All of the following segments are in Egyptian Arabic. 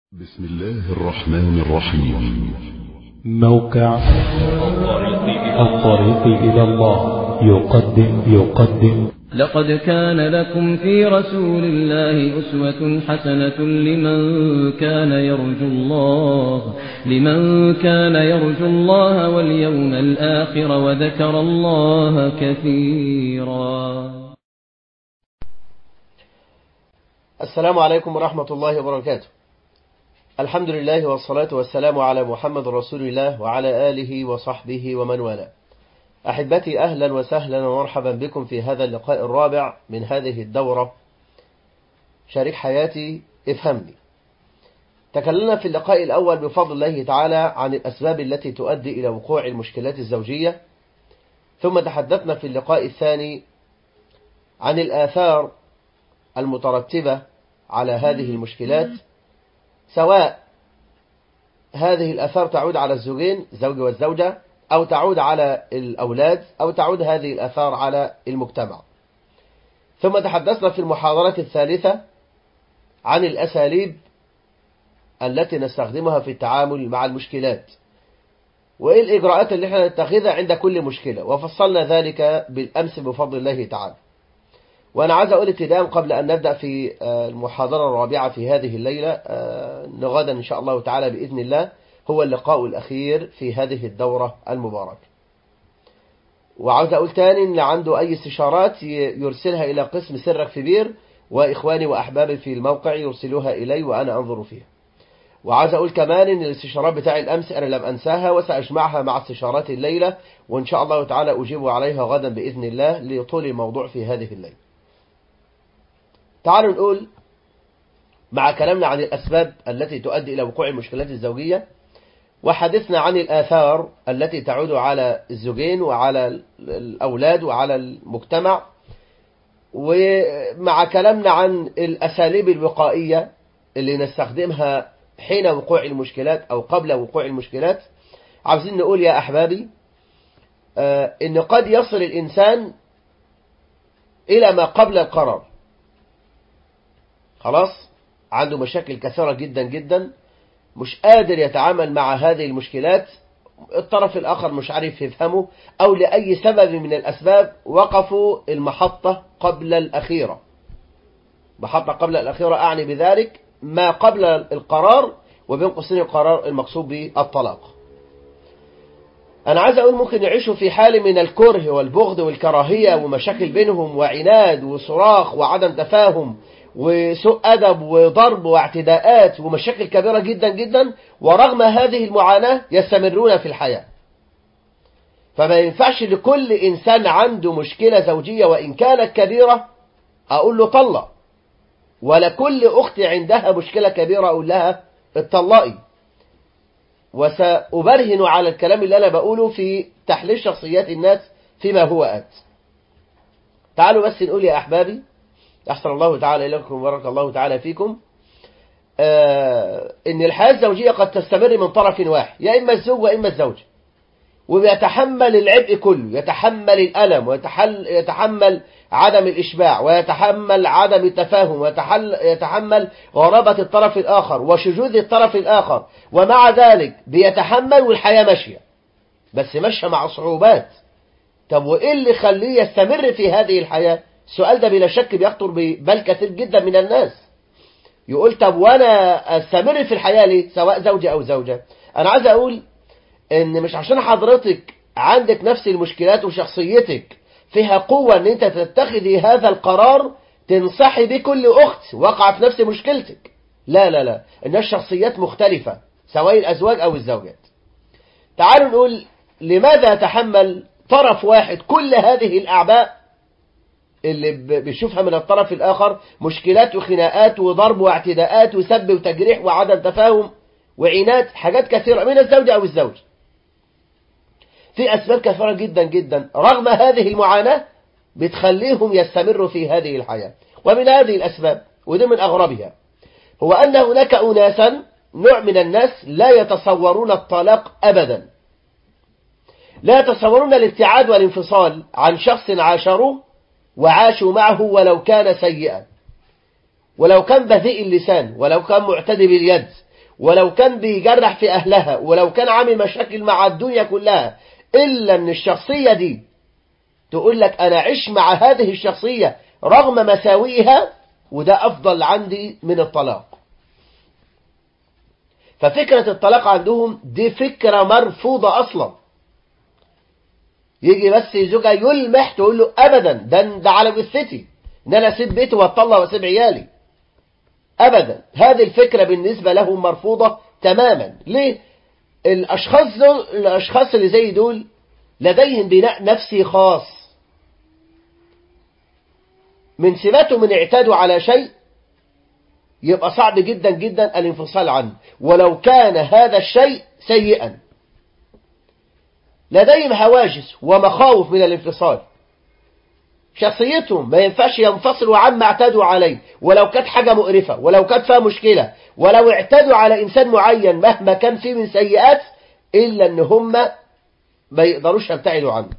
بسم الله الرحمن الرحيم موقع الطريق إلى الله يقدم يقدم لقد كان لكم في رسول الله أسوة حسنة لمن كان يرجو الله لمن كان يرجو الله واليوم الآخر وذكر الله كثيرا السلام عليكم ورحمة الله وبركاته الحمد لله والصلاة والسلام على محمد رسول الله وعلى آله وصحبه ومن والاه أحبتي أهلا وسهلا ومرحبا بكم في هذا اللقاء الرابع من هذه الدورة شريك حياتي افهمني تكلمنا في اللقاء الأول بفضل الله تعالى عن الأسباب التي تؤدي إلى وقوع المشكلات الزوجية ثم تحدثنا في اللقاء الثاني عن الآثار المترتبة على هذه المشكلات سواء هذه الأثار تعود على الزوجين الزوج والزوجة أو تعود على الأولاد أو تعود هذه الأثار على المجتمع ثم تحدثنا في المحاضرة الثالثة عن الأساليب التي نستخدمها في التعامل مع المشكلات وإيه الإجراءات اللي احنا نتخذها عند كل مشكلة وفصلنا ذلك بالأمس بفضل الله تعالى وأنا عايز أقول ابتداء قبل أن نبدأ في المحاضرة الرابعة في هذه الليلة غدا إن شاء الله تعالى بإذن الله هو اللقاء الأخير في هذه الدورة المباركة وعاوز أقول تاني إن عنده أي استشارات يرسلها إلى قسم سرك في بير وإخواني وأحبابي في الموقع يرسلوها إلي وأنا أنظر فيها وعاوز أقول كمان إن الاستشارات بتاع الأمس أنا لم أنساها وسأجمعها مع استشارات الليلة وإن شاء الله تعالى أجيب عليها غدا بإذن الله لطول الموضوع في هذه الليلة تعالوا نقول مع كلامنا عن الأسباب التي تؤدي إلى وقوع المشكلات الزوجية وحدثنا عن الآثار التي تعود على الزوجين وعلى الأولاد وعلى المجتمع ومع كلامنا عن الأساليب الوقائية اللي نستخدمها حين وقوع المشكلات أو قبل وقوع المشكلات عاوزين نقول يا أحبابي إن قد يصل الإنسان إلى ما قبل القرار خلاص عنده مشاكل كثيرة جدا جدا مش قادر يتعامل مع هذه المشكلات الطرف الآخر مش عارف يفهمه أو لأي سبب من الأسباب وقفوا المحطة قبل الأخيرة محطة قبل الأخيرة أعني بذلك ما قبل القرار وبين قوسين القرار المقصود بالطلاق أنا عايز أقول ممكن يعيشوا في حال من الكره والبغض والكراهية ومشاكل بينهم وعناد وصراخ وعدم تفاهم وسوء أدب وضرب واعتداءات ومشاكل كبيرة جدا جدا ورغم هذه المعاناة يستمرون في الحياة فما ينفعش لكل إنسان عنده مشكلة زوجية وإن كانت كبيرة أقول له طلق ولا كل أخت عندها مشكلة كبيرة أقول لها اتطلقي وسأبرهن على الكلام اللي أنا بقوله في تحليل شخصيات الناس فيما هو آت تعالوا بس نقول يا أحبابي أحسن الله تعالى إليكم وبارك الله تعالى فيكم آه إن الحياة الزوجية قد تستمر من طرف واحد يا إما الزوج وإما الزوج ويتحمل العبء كله يتحمل الألم ويتحمل عدم الإشباع ويتحمل عدم التفاهم ويتحمل غرابة الطرف الآخر وشذوذ الطرف الآخر ومع ذلك بيتحمل والحياة ماشية بس ماشية مع صعوبات طب وإيه اللي يخليه يستمر في هذه الحياة السؤال ده بلا شك بيخطر ببال كثير جدا من الناس يقول طب وانا استمر في الحياة ليه سواء زوجة او زوجة انا عايز اقول ان مش عشان حضرتك عندك نفس المشكلات وشخصيتك فيها قوة ان انت تتخذي هذا القرار تنصحي بكل اخت وقع في نفس مشكلتك لا لا لا الناس شخصيات مختلفة سواء الازواج او الزوجات تعالوا نقول لماذا تحمل طرف واحد كل هذه الاعباء اللي بيشوفها من الطرف الآخر مشكلات وخناقات وضرب واعتداءات وسب وتجريح وعدم تفاهم وعناد حاجات كثيرة من الزوج أو الزوج في أسباب كثيرة جدا جدا رغم هذه المعاناة بتخليهم يستمروا في هذه الحياة ومن هذه الأسباب ودي من أغربها هو أن هناك أناسا نوع من الناس لا يتصورون الطلاق أبدا لا يتصورون الابتعاد والانفصال عن شخص عاشروه وعاشوا معه ولو كان سيئا ولو كان بذيء اللسان ولو كان معتدي باليد ولو كان بيجرح في أهلها ولو كان عامل مشاكل مع الدنيا كلها إلا أن الشخصية دي تقول لك أنا عش مع هذه الشخصية رغم مساوئها وده أفضل عندي من الطلاق ففكرة الطلاق عندهم دي فكرة مرفوضة أصلا يجي بس زوجها يلمح تقول له أبدا ده, ده على جثتي ان انا اسيب بيتي واتطلق واسيب عيالي ابدا هذه الفكرة بالنسبة لهم مرفوضة تماما ليه الاشخاص دول الاشخاص اللي زي دول لديهم بناء نفسي خاص من سماتهم من اعتادوا على شيء يبقى صعب جدا جدا الانفصال عنه ولو كان هذا الشيء سيئا لديهم هواجس ومخاوف من الانفصال شخصيتهم ما ينفعش ينفصلوا عما اعتادوا عليه ولو كانت حاجة مقرفة ولو كانت فيها مشكلة ولو اعتادوا على إنسان معين مهما كان فيه من سيئات إلا أن هم ما يقدروش يبتعدوا عنه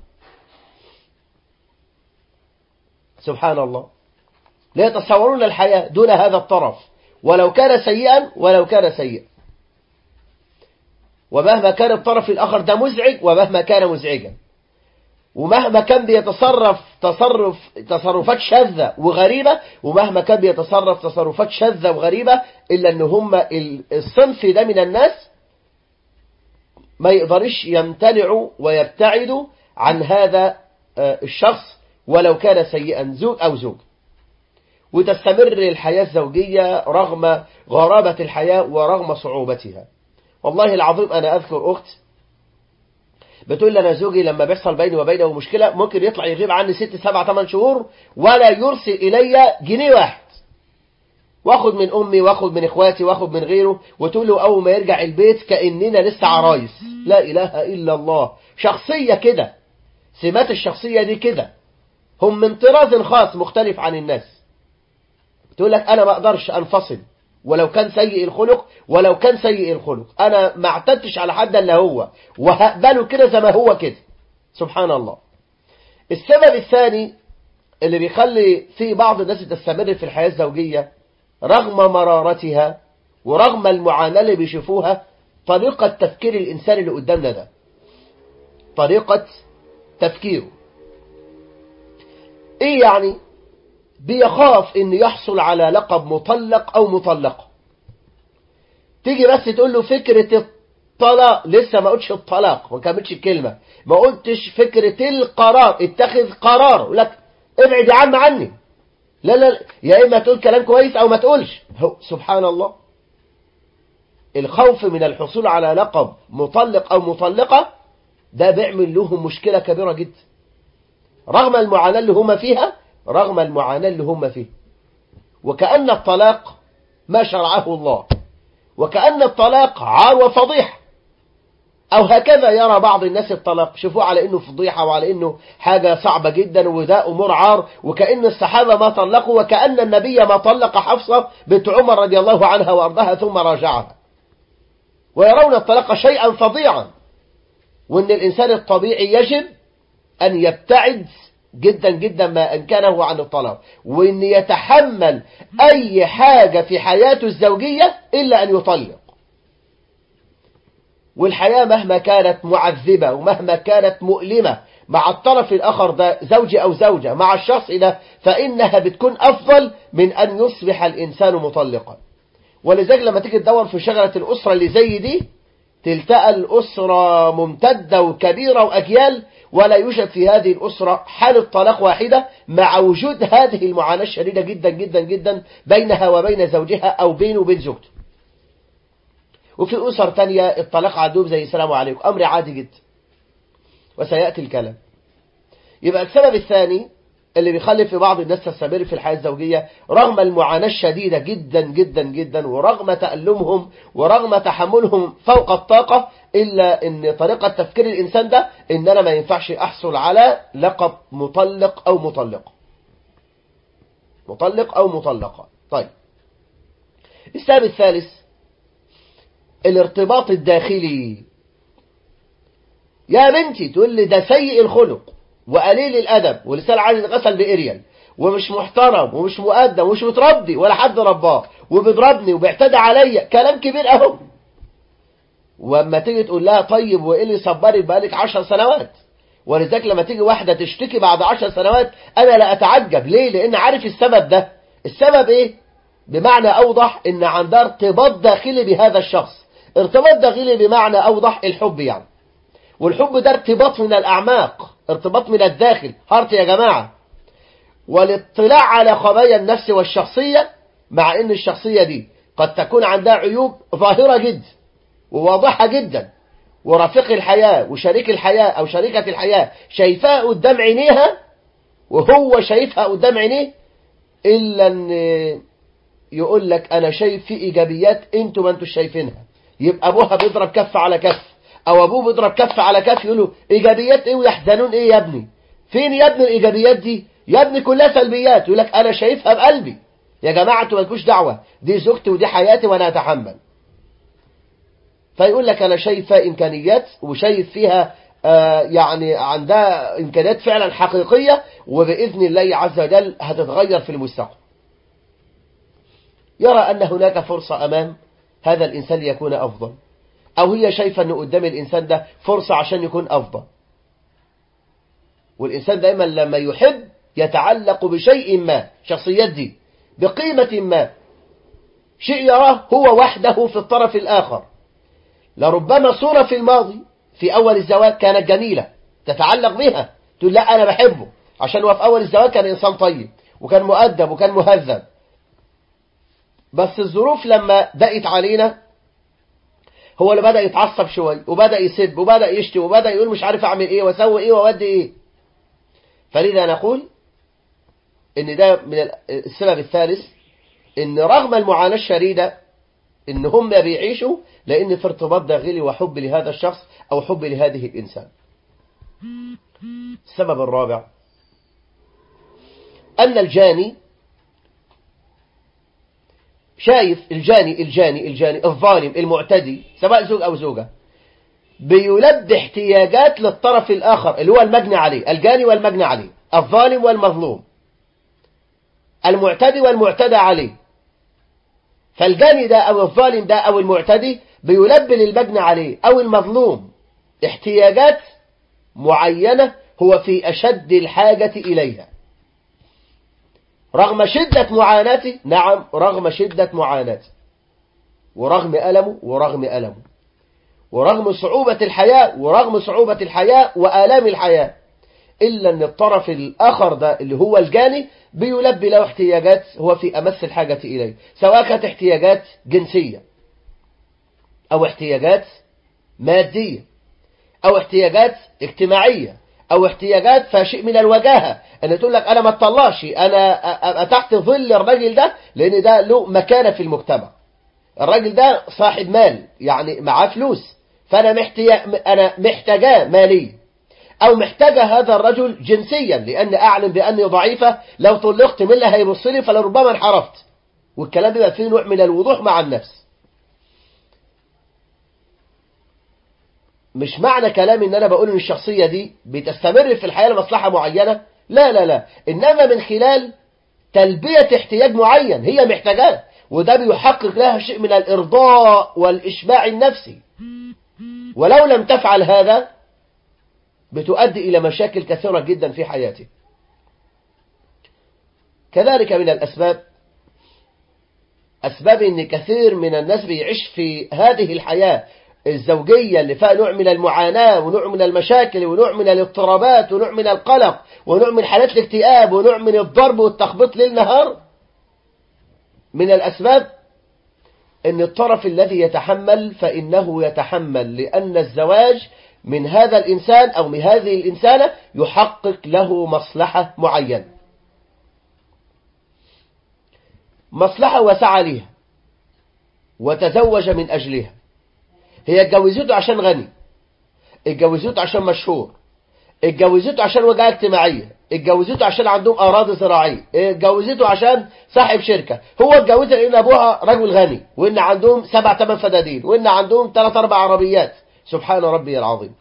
سبحان الله لا يتصورون الحياة دون هذا الطرف ولو كان سيئا ولو كان سيئا ومهما كان الطرف الآخر ده مزعج ومهما كان مزعجا ومهما كان بيتصرف تصرف تصرفات شاذة وغريبة ومهما كان بيتصرف تصرفات شاذة وغريبة إلا أن هم الصنف ده من الناس ما يقدرش يمتنعوا ويبتعدوا عن هذا الشخص ولو كان سيئا زوج أو زوج وتستمر الحياة الزوجية رغم غرابة الحياة ورغم صعوبتها والله العظيم أنا أذكر أخت بتقول لي أنا زوجي لما بيحصل بيني وبينه مشكلة ممكن يطلع يغيب عني ست سبع ثمان شهور ولا يرسل إلي جنيه واحد واخد من أمي واخد من إخواتي واخد من غيره وتقول له أول ما يرجع البيت كأننا لسه عرايس لا إله إلا الله شخصية كده سمات الشخصية دي كده هم من طراز خاص مختلف عن الناس تقول لك أنا ما أقدرش أنفصل ولو كان سيء الخلق ولو كان سيء الخلق أنا ما اعتدتش على حد إلا هو وهقبله كده زي ما هو كده سبحان الله السبب الثاني اللي بيخلي في بعض الناس تستمر في الحياة الزوجية رغم مرارتها ورغم المعاناة اللي بيشوفوها طريقة تفكير الإنسان اللي قدامنا ده طريقة تفكيره إيه يعني بيخاف إنه يحصل على لقب مطلق أو مطلقة تيجي بس تقول له فكرة الطلاق لسه ما قلتش الطلاق ما كملتش الكلمة ما قلتش فكرة القرار اتخذ قرار يقول لك ابعد يا عم عني لا لا يا إما تقول كلام كويس أو ما تقولش هو سبحان الله الخوف من الحصول على لقب مطلق أو مطلقة ده بيعمل لهم مشكلة كبيرة جدا رغم المعاناة اللي هم فيها رغم المعاناة اللي هم فيها وكأن الطلاق ما شرعه الله وكأن الطلاق عار وفضيحة أو هكذا يرى بعض الناس الطلاق شوفوه على إنه فضيحة وعلى إنه حاجة صعبة جدا وده أمور عار وكأن الصحابة ما طلقوا وكأن النبي ما طلق حفصة بنت عمر رضي الله عنها وأرضها ثم راجعها ويرون الطلاق شيئا فظيعا وأن الإنسان الطبيعي يجب أن يبتعد جدا جدا ما أمكنه عن الطلاق وأن يتحمل أي حاجة في حياته الزوجية إلا أن يطلق والحياة مهما كانت معذبة ومهما كانت مؤلمة مع الطرف الآخر ده زوجي أو زوجة مع الشخص ده فإنها بتكون أفضل من أن يصبح الإنسان مطلقا ولذلك لما تيجي تدور في شغلة الأسرة اللي زي دي تلتقى الأسرة ممتدة وكبيرة وأجيال ولا يوجد في هذه الأسرة حالة طلاق واحدة مع وجود هذه المعاناة الشديدة جدا جدا جدا بينها وبين زوجها أو بينه وبين زوجته وفي أسر تانية الطلاق عندهم زي السلام عليكم أمر عادي جدا وسيأتي الكلام يبقى السبب الثاني اللي بيخلي في بعض الناس تستمر في الحياة الزوجية رغم المعاناة الشديدة جدا جدا جدا ورغم تألمهم ورغم تحملهم فوق الطاقة إلا أن طريقة تفكير الإنسان ده إن أنا ما ينفعش أحصل على لقب مطلق أو مطلقة مطلق أو مطلقة طيب السبب الثالث الارتباط الداخلي يا بنتي تقول لي ده سيء الخلق وقليل الأدب ولسان عايز يتغسل بإريال ومش محترم ومش مؤدب ومش متربي ولا حد رباه وبيضربني وبيعتدى عليا كلام كبير اهو واما تيجي تقول لها طيب وايه اللي صبرك بقالك 10 سنوات ولذلك لما تيجي واحدة تشتكي بعد 10 سنوات انا لا اتعجب ليه لان عارف السبب ده السبب ايه بمعنى اوضح ان عندها ارتباط داخلي بهذا الشخص ارتباط داخلي بمعنى اوضح الحب يعني والحب ده ارتباط من الاعماق ارتباط من الداخل هارت يا جماعة والاطلاع على خبايا النفس والشخصية مع ان الشخصية دي قد تكون عندها عيوب ظاهرة جدا وواضحة جدا ورفيق الحياة وشريك الحياة أو شريكة الحياة شايفاها قدام عينيها وهو شايفها قدام عينيه إلا أن يقول لك أنا شايف في إيجابيات أنتوا ما أنتوا شايفينها يبقى أبوها بيضرب كف على كف أو أبوه بيضرب كف على كف يقول له إيجابيات إيه ويحزنون إيه يا ابني فين يا ابني الإيجابيات دي يا ابني كلها سلبيات يقول لك أنا شايفها بقلبي يا جماعة أنتوا مالكوش دعوة دي زوجتي ودي حياتي وأنا أتحمل فيقول لك أنا شايف فيها إمكانيات وشايف فيها آه يعني عندها إمكانيات فعلا حقيقية وبإذن الله عز وجل هتتغير في المستقبل يرى أن هناك فرصة أمام هذا الإنسان ليكون أفضل أو هي شايفة أنه قدام الإنسان ده فرصة عشان يكون أفضل والإنسان دائما لما يحب يتعلق بشيء ما شخصيات دي بقيمة ما شيء يراه هو وحده في الطرف الآخر لربما صورة في الماضي في أول الزواج كانت جميلة تتعلق بها تقول لا أنا بحبه عشان هو في أول الزواج كان إنسان طيب وكان مؤدب وكان مهذب بس الظروف لما دقت علينا هو اللي بدأ يتعصب شوي وبدأ يسب وبدأ يشتم وبدأ يقول مش عارف أعمل إيه وأسوي إيه وأودي إيه فلذا نقول إن ده من السبب الثالث إن رغم المعاناة الشديدة إن هم بيعيشوا لأن في ارتباط داخلي وحب لهذا الشخص أو حب لهذه الإنسان السبب الرابع أن الجاني شايف الجاني الجاني الجاني الظالم المعتدي سواء زوج أو زوجة بيلبي احتياجات للطرف الآخر اللي هو المجني عليه الجاني والمجني عليه الظالم والمظلوم المعتدي والمعتدى عليه فالجاني ده أو الظالم ده أو المعتدي بيلبي للمجني عليه أو المظلوم احتياجات معينة هو في أشد الحاجة إليها رغم شدة معاناته نعم رغم شدة معاناته ورغم ألمه ورغم ألمه ورغم صعوبة الحياة ورغم صعوبة الحياة وآلام الحياة إلا أن الطرف الآخر ده اللي هو الجاني بيلبي له احتياجات هو في أمس الحاجة إليه سواء كانت احتياجات جنسية أو احتياجات مادية أو احتياجات اجتماعية أو احتياجات فيها شيء من الوجاهة أن تقول لك أنا ما اطلعش أنا أبقى تحت ظل الراجل ده لأن ده له مكانة في المجتمع الراجل ده صاحب مال يعني معاه فلوس فأنا محتاج أنا محتاجاه ماليا أو محتاجة هذا الرجل جنسيا لأن أعلم بأني ضعيفة لو طلقت من اللي هيبص لي فلربما انحرفت والكلام بيبقى فيه نوع من الوضوح مع النفس مش معنى كلامي ان انا بقول ان الشخصية دي بتستمر في الحياة لمصلحة معينة لا لا لا انما من خلال تلبية احتياج معين هي محتاجاه وده بيحقق لها شيء من الارضاء والاشباع النفسي ولو لم تفعل هذا بتؤدي الى مشاكل كثيرة جدا في حياته كذلك من الاسباب اسباب ان كثير من الناس بيعيش في هذه الحياة الزوجية اللي فيها نوع من المعاناة ونوع من المشاكل ونوع من الاضطرابات ونوع من القلق ونوع من حالات الاكتئاب ونوع من الضرب والتخبيط ليل نهار من الأسباب أن الطرف الذي يتحمل فإنه يتحمل لأن الزواج من هذا الإنسان أو من هذه الإنسانة يحقق له مصلحة معينة مصلحة وسعى لها وتزوج من أجلها هي اتجوزته عشان غني اتجوزته عشان مشهور اتجوزته عشان وجهة اجتماعية اتجوزته عشان عندهم أراضي زراعية اتجوزته عشان صاحب شركة هو اتجوزها لأن أبوها رجل غني وإن عندهم سبع ثمان فدادين وإن عندهم ثلاث أربع عربيات سبحان ربي العظيم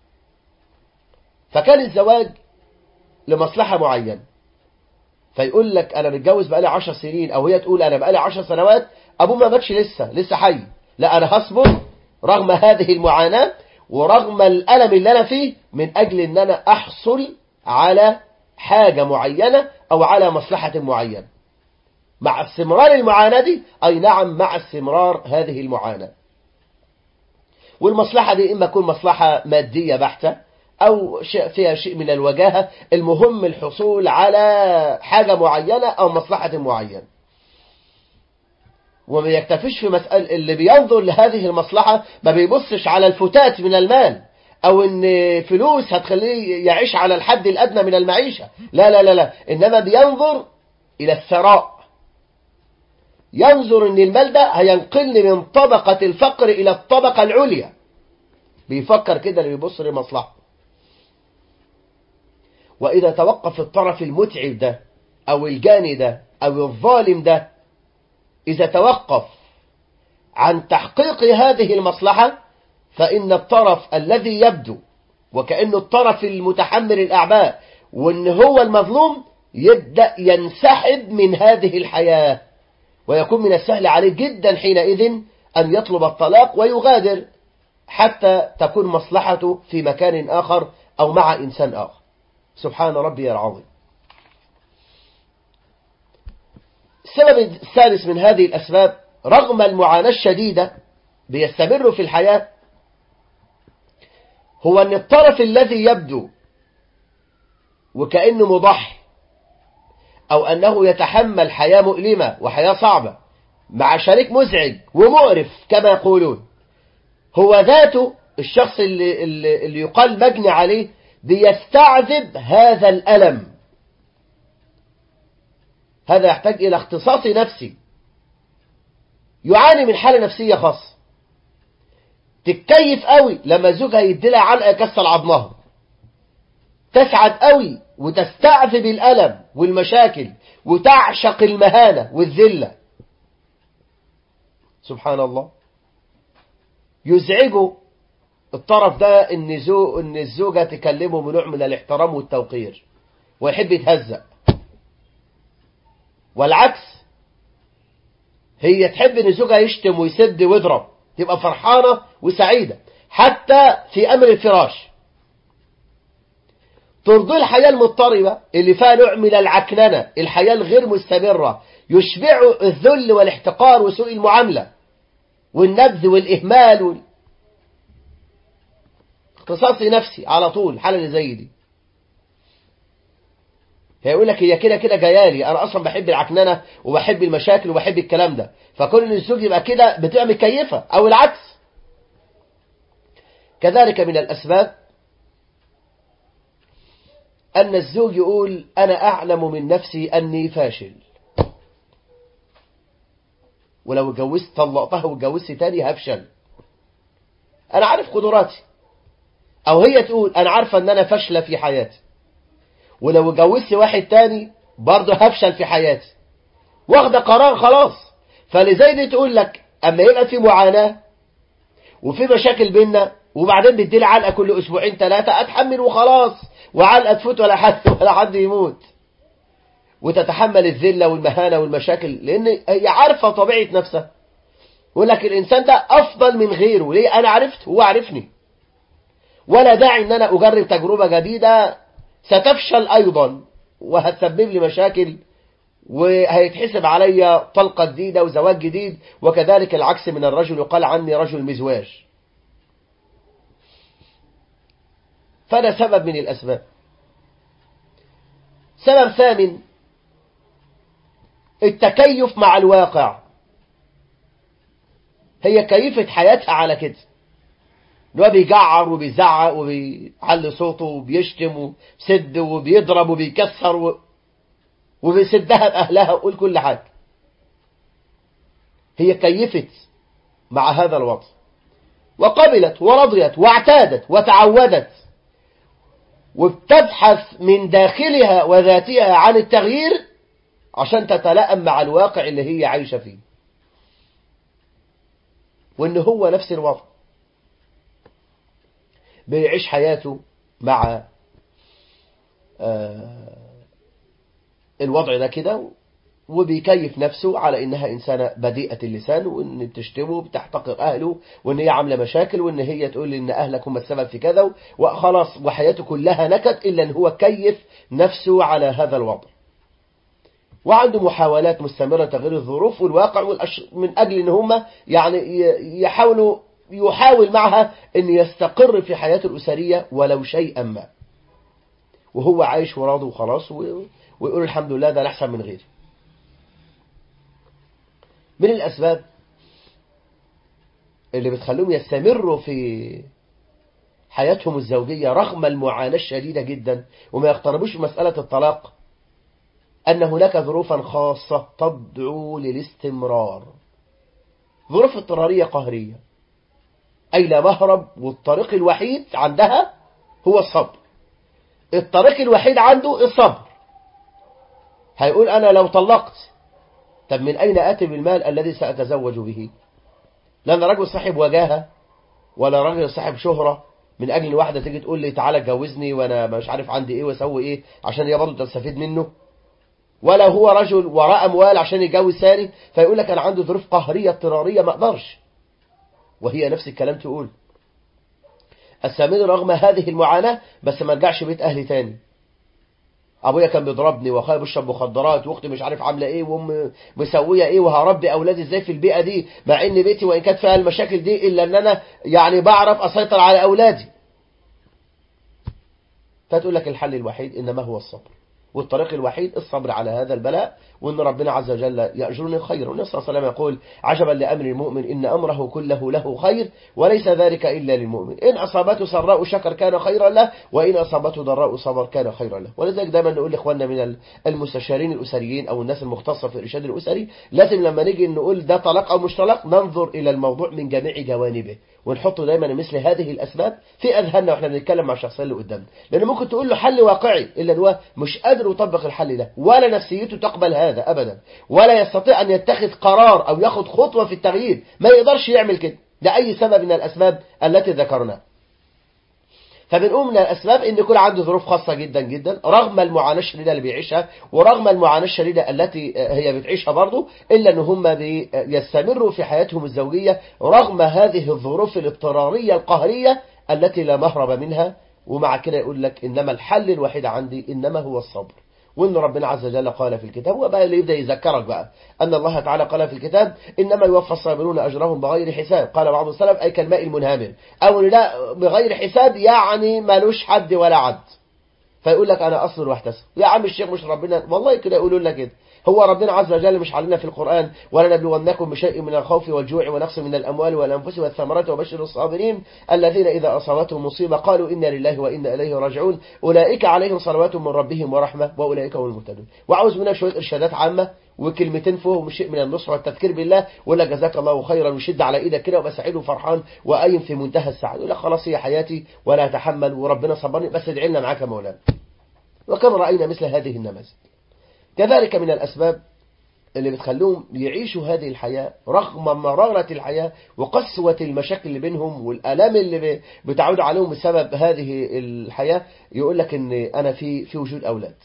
فكان الزواج لمصلحة معينة فيقول لك أنا متجوز بقالي عشر سنين أو هي تقول أنا بقالي عشر سنوات أبوه ما ماتش لسه لسه حي لا أنا هصبر رغم هذه المعاناة ورغم الألم اللي أنا فيه من أجل أن أنا أحصل على حاجة معينة أو على مصلحة معينة مع استمرار المعاناة دي أي نعم مع استمرار هذه المعاناة والمصلحة دي إما تكون مصلحة مادية بحتة أو شيء فيها شيء من الوجاهة المهم الحصول على حاجة معينة أو مصلحة معينة وما يكتفيش في مسألة اللي بينظر لهذه المصلحة ما بيبصش على الفتات من المال أو إن فلوس هتخليه يعيش على الحد الأدنى من المعيشة لا لا لا لا إنما بينظر إلى الثراء ينظر إن المال ده هينقلني من طبقة الفقر إلى الطبقة العليا بيفكر كده اللي بيبص لمصلحته وإذا توقف الطرف المتعب ده أو الجاني ده أو الظالم ده إذا توقف عن تحقيق هذه المصلحة فإن الطرف الذي يبدو وكأنه الطرف المتحمل الأعباء وإن هو المظلوم يبدأ ينسحب من هذه الحياة ويكون من السهل عليه جدا حينئذ أن يطلب الطلاق ويغادر حتى تكون مصلحته في مكان آخر أو مع إنسان آخر سبحان ربي العظيم السبب الثالث من هذه الأسباب رغم المعاناة الشديدة بيستمر في الحياة هو أن الطرف الذي يبدو وكأنه مضحي أو أنه يتحمل حياة مؤلمة وحياة صعبة مع شريك مزعج ومقرف كما يقولون هو ذاته الشخص اللي, اللي, اللي يقال مجني عليه بيستعذب هذا الألم هذا يحتاج إلى اختصاص نفسي يعاني من حالة نفسية خاصة تتكيف قوي لما زوجها يديلها علقة يكسر عظمها تسعد قوي وتستعذب الألم والمشاكل وتعشق المهانة والذلة سبحان الله يزعجه الطرف ده ان زو ان الزوجه تكلمه بنوع من الاحترام والتوقير ويحب يتهزأ والعكس هي تحب ان زوجها يشتم ويسد ويضرب تبقى فرحانه وسعيده حتى في امر الفراش ترضي الحياه المضطربه اللي فيها نوع من العكننه الحياه الغير مستمره يشبع الذل والاحتقار وسوء المعامله والنبذ والاهمال وال... اختصاصي نفسي على طول الحالة اللي زي دي هيقول لك هي كده كده جايالي انا اصلا بحب العكننه وبحب المشاكل وبحب الكلام ده فكل ان الزوج يبقى كده بتبقى مكيفه او العكس كذلك من الاسباب ان الزوج يقول انا اعلم من نفسي اني فاشل ولو اتجوزت طلقتها واتجوزت تاني هفشل انا عارف قدراتي او هي تقول انا عارفه ان انا فاشله في حياتي ولو اتجوزت واحد تاني برضه هفشل في حياتي واخده قرار خلاص فلزي دي تقول لك اما يبقى في معاناه وفي مشاكل بينا وبعدين بتديلي علقه كل اسبوعين ثلاثه اتحمل وخلاص وعلقه تفوت ولا حد ولا حد يموت وتتحمل الذله والمهانه والمشاكل لان هي عارفه طبيعه نفسها يقول لك الانسان ده افضل من غيره ليه انا عرفت هو عرفني ولا داعي ان انا اجرب تجربة جديدة ستفشل ايضا وهتسبب لي مشاكل وهيتحسب عليا طلقة جديدة وزواج جديد وكذلك العكس من الرجل يقال عني رجل مزواج فده سبب من الأسباب سبب ثامن التكيف مع الواقع هي كيفة حياتها على كده اللي هو بيجعر وبيزعق وبيعلي صوته وبيشتم وبيسد وبيضرب وبيكسر و... وبيسدها بأهلها وقول كل حاجة هي كيفت مع هذا الوضع وقبلت ورضيت واعتادت وتعودت وبتبحث من داخلها وذاتها عن التغيير عشان تتلائم مع الواقع اللي هي عايشة فيه وان هو نفس الوضع بيعيش حياته مع الوضع ده كده وبيكيف نفسه على انها انسانة بديئة اللسان وان بتشتمه بتحتقر اهله وان هي عاملة مشاكل وان هي تقول ان اهلك هم السبب في كذا وخلاص وحياته كلها نكد الا ان هو كيف نفسه على هذا الوضع وعنده محاولات مستمرة تغيير الظروف والواقع والأش... من اجل ان هم يعني ي- يحاولوا يحاول معها ان يستقر في حياته الاسرية ولو شيئا ما وهو عايش وراضي وخلاص و... ويقول الحمد لله ده أنا احسن من غيري من الأسباب اللي بتخليهم يستمروا في حياتهم الزوجية رغم المعاناة الشديدة جدا وما يقتربوش مسألة الطلاق أن هناك ظروفا خاصة تدعو للاستمرار ظروف اضطرارية قهرية أي لا مهرب والطريق الوحيد عندها هو الصبر الطريق الوحيد عنده الصبر هيقول أنا لو طلقت طب من أين آتي بالمال الذي سأتزوج به لأن رجل صاحب وجاهة ولا راجل صاحب شهرة من أجل إن واحدة تيجي تقول لي تعالى اتجوزني وأنا مش عارف عندي إيه وأسوي إيه عشان هي برضه تستفيد منه ولا هو رجل وراء أموال عشان يتجوز ثاني فيقول لك أنا عندي ظروف قهرية اضطرارية ما أقدرش وهي نفس الكلام تقول السامين رغم هذه المعاناة بس ما رجعش بيت أهلي تاني ابويا كان بيضربني واخويا بيشرب مخدرات واختي مش عارف عامله ايه وام مسويه ايه وهربي اولادي ازاي في البيئه دي مع ان بيتي وان كانت فيها المشاكل دي الا ان انا يعني بعرف اسيطر على اولادي فتقول لك الحل الوحيد انما هو الصبر والطريق الوحيد الصبر على هذا البلاء وان ربنا عز وجل يأجرني خير والنبي صلى الله عليه وسلم يقول عجبا لامر المؤمن ان امره كله له خير وليس ذلك الا للمؤمن ان اصابته سراء شكر كان خيرا له وان اصابته ضراء صبر كان خيرا له ولذلك دايما نقول لاخواننا من المستشارين الاسريين او الناس المختصه في الارشاد الاسري لازم لما نيجي نقول ده طلاق او مش طلاق ننظر الى الموضوع من جميع جوانبه ونحط دايما مثل هذه الاسباب في اذهاننا واحنا بنتكلم مع الشخصيه اللي قدامنا لان ممكن تقول له حل واقعي الا ان هو مش قادر يطبق الحل ده ولا نفسيته تقبل هذا ابدا ولا يستطيع ان يتخذ قرار او ياخد خطوه في التغيير ما يقدرش يعمل كده لاي سبب من الاسباب التي ذكرناها فبنقوم من الأسباب إن يكون عنده ظروف خاصة جدا جدا رغم المعاناة الشديدة اللي بيعيشها ورغم المعاناة الشديدة التي هي بتعيشها برضه إلا إن هم يستمروا في حياتهم الزوجية رغم هذه الظروف الاضطرارية القهرية التي لا مهرب منها ومع كده يقول لك إنما الحل الوحيد عندي إنما هو الصبر وإن ربنا عز وجل قال في الكتاب وبقى اللي يبدأ يذكرك بقى أن الله تعالى قال في الكتاب إنما يوفى الصابرون أجرهم بغير حساب قال بعض السلف أي كالماء المنهمر أو لا بغير حساب يعني مالوش حد ولا عد فيقول لك أنا أصبر واحتسب يا عم الشيخ مش ربنا والله كده يقولوا لنا كده هو ربنا عز وجل مش علينا في القرآن ولا نبلونكم بشيء من الخوف والجوع ونقص من الأموال والأنفس والثمرات وبشر الصابرين الذين إذا أصابتهم مصيبة قالوا إنا لله وإنا إليه راجعون أولئك عليهم صلوات من ربهم ورحمة وأولئك هم المهتدون وعاوز منها شوية إرشادات عامة وكلمتين فيهم شيء من النصح والتذكير بالله ولا جزاك الله خيرا وشد على ايدك كده وبقى سعيد وفرحان وقايم في منتهى السعادة يقول لك خلاص هي حياتي ولا اتحمل وربنا صبرني بس ادعي لنا معاك يا مولانا وكم رأينا مثل هذه النماذج كذلك من الأسباب اللي بتخليهم يعيشوا هذه الحياة رغم مرارة الحياة وقسوة المشاكل اللي بينهم والآلام اللي بتعود عليهم بسبب هذه الحياة يقول لك ان انا في في وجود اولاد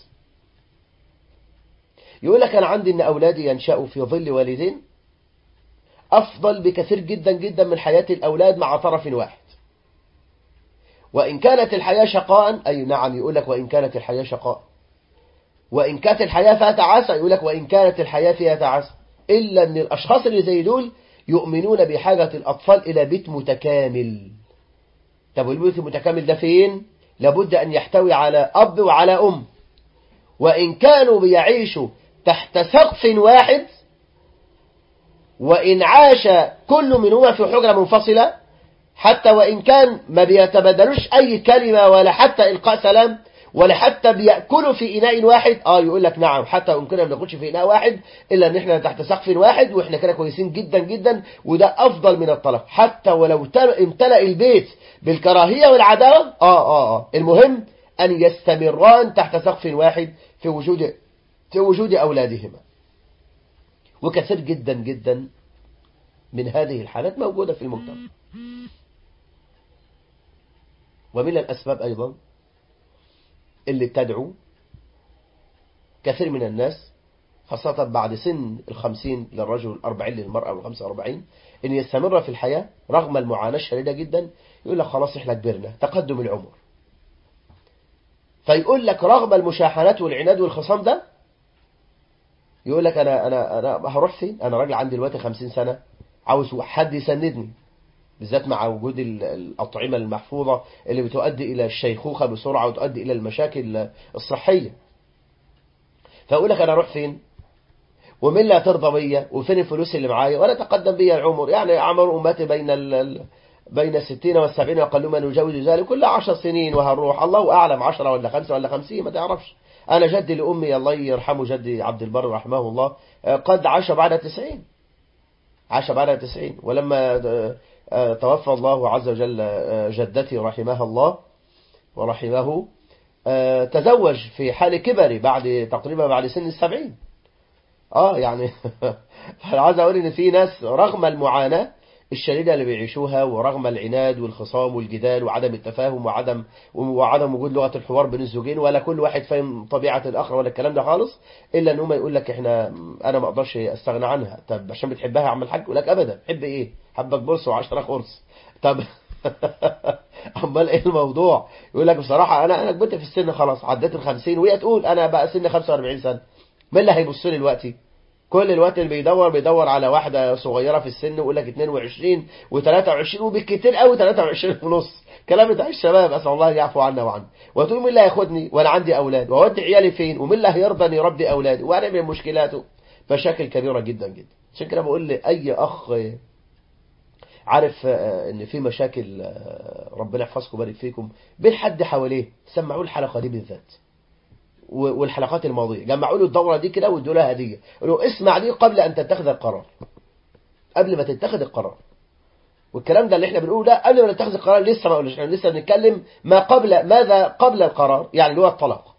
يقول لك انا عندي ان اولادي ينشأوا في ظل والدين افضل بكثير جدا جدا من حياة الاولاد مع طرف واحد وإن كانت الحياة شقاء أي نعم يقول لك وإن كانت الحياة شقاء وإن كانت الحياة فيها تعاسة يقول لك وإن كانت الحياة فيها تعاسة إلا أن الأشخاص اللي زي دول يؤمنون بحاجة الأطفال إلى بيت متكامل طب والبيت المتكامل ده فين؟ لابد أن يحتوي على أب وعلى أم وإن كانوا بيعيشوا تحت سقف واحد وإن عاش كل منهما في حجرة منفصلة حتى وإن كان ما بيتبادلوش أي كلمة ولا حتى إلقاء سلام ولا حتى بيأكلوا في إناء واحد آه يقول لك نعم حتى وإن كنا ما بناكلش في إناء واحد إلا إن إحنا تحت سقف واحد وإحنا كده كويسين جدا جدا وده أفضل من الطلاق حتى ولو امتلأ البيت بالكراهية والعداوة آه آه آه المهم أن يستمران تحت سقف واحد في وجود في وجود أولادهما وكثير جدا جدا من هذه الحالات موجودة في المجتمع ومن الأسباب أيضا اللي تدعو كثير من الناس خاصة بعد سن الخمسين للرجل الأربعين للمرأة والخمسة وأربعين إن يستمر في الحياة رغم المعاناة الشديدة جدا يقول لك خلاص إحنا كبرنا تقدم العمر فيقول لك رغم المشاحنات والعناد والخصام ده يقول لك أنا أنا أنا هروح فين؟ أنا راجل عندي دلوقتي 50 سنة عاوز حد يسندني بالذات مع وجود الأطعمة المحفوظة اللي بتؤدي إلى الشيخوخة بسرعة وتؤدي إلى المشاكل الصحية فأقول لك أنا أروح فين ومن لا ترضى بيا وفين الفلوس اللي معايا ولا تقدم بيا العمر يعني عمر أمتي بين ال بين الستين والسبعين وقالوا من يجاوز ذلك كل عشر سنين وهنروح الله أعلم عشرة ولا خمسة ولا خمسين ما تعرفش أنا جدي لأمي الله يرحمه جدي عبد البر رحمه الله قد عاش بعد تسعين عاش بعد تسعين ولما توفى الله عز وجل جدتي رحمها الله ورحمه تزوج في حال كبري بعد تقريبا بعد سن السبعين اه يعني فانا عايز اقول ان في ناس رغم المعاناة الشديدة اللي بيعيشوها ورغم العناد والخصام والجدال وعدم التفاهم وعدم وعدم وجود لغة الحوار بين الزوجين ولا كل واحد فاهم طبيعة الآخر ولا الكلام ده خالص إلا إن هم يقول لك إحنا أنا ما أقدرش أستغنى عنها طب عشان بتحبها يا عم الحاج يقول لك أبدا بحب إيه حبك بص و10 قرص طب امال ايه الموضوع يقول لك بصراحه انا انا كبرت في السن خلاص عديت ال 50 وهي تقول انا بقى سن 45 سنه مين اللي هيبص لي دلوقتي كل الوقت اللي بيدور بيدور على واحده صغيره في السن ويقول لك 22 و23 وبالكتير قوي 23 ونص كلام بتاع الشباب اسال الله يعفو عنا وعنه وتقول مين اللي هياخدني وانا عندي اولاد واودي عيالي فين ومين اللي هيرضى ان يربي اولادي وانا من مشكلاته مشاكل كبيره جدا جدا عشان كده بقول لاي اخ عارف ان في مشاكل ربنا يحفظكم ويبارك فيكم بين حد حواليه سمعوا الحلقه دي بالذات والحلقات الماضيه جمعوا له الدوره دي كده وادوا لها هديه قالوا اسمع دي قبل ان تتخذ القرار قبل ما تتخذ القرار والكلام ده اللي احنا بنقوله ده قبل ما نتخذ القرار لسه ما قلناش احنا لسه بنتكلم ما قبل ماذا قبل القرار يعني اللي هو الطلاق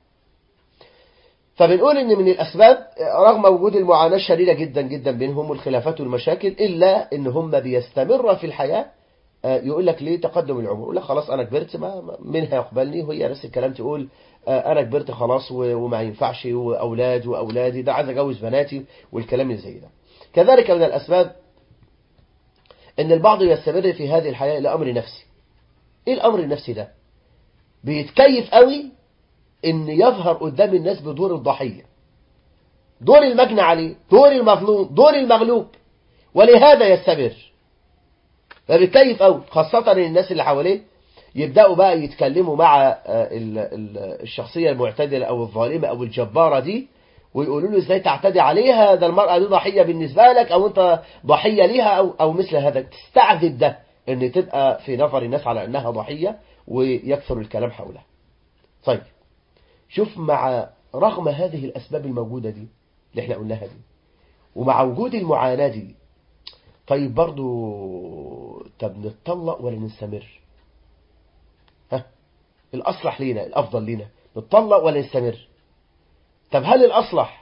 فبنقول ان من الاسباب رغم وجود المعاناة الشديدة جدا جدا بينهم والخلافات والمشاكل الا ان هم بيستمر في الحياة يقول لك ليه تقدم العمر يقول لك خلاص انا كبرت ما من هيقبلني وهي نفس الكلام تقول انا كبرت خلاص وما ينفعش واولاد واولادي ده عايز اجوز بناتي والكلام اللي زي ده كذلك من الاسباب ان البعض يستمر في هذه الحياة لامر نفسي ايه الامر النفسي ده بيتكيف قوي ان يظهر قدام الناس بدور الضحية دور المجنى عليه دور المظلوم دور المغلوب ولهذا يستمر فبيتكيف قوي خاصة الناس اللي حواليه يبدأوا بقى يتكلموا مع الشخصية المعتدلة أو الظالمة أو الجبارة دي ويقولوا له ازاي تعتدي عليها ده المرأة دي ضحية بالنسبة لك أو أنت ضحية ليها أو, أو مثل هذا تستعذب ده أن تبقى في نظر الناس على أنها ضحية ويكثر الكلام حولها طيب شوف مع رغم هذه الأسباب الموجودة دي اللي احنا قلناها دي ومع وجود المعاناة دي طيب برضو طب نتطلق ولا نستمر ها الأصلح لينا الأفضل لينا نتطلق ولا نستمر طب هل الأصلح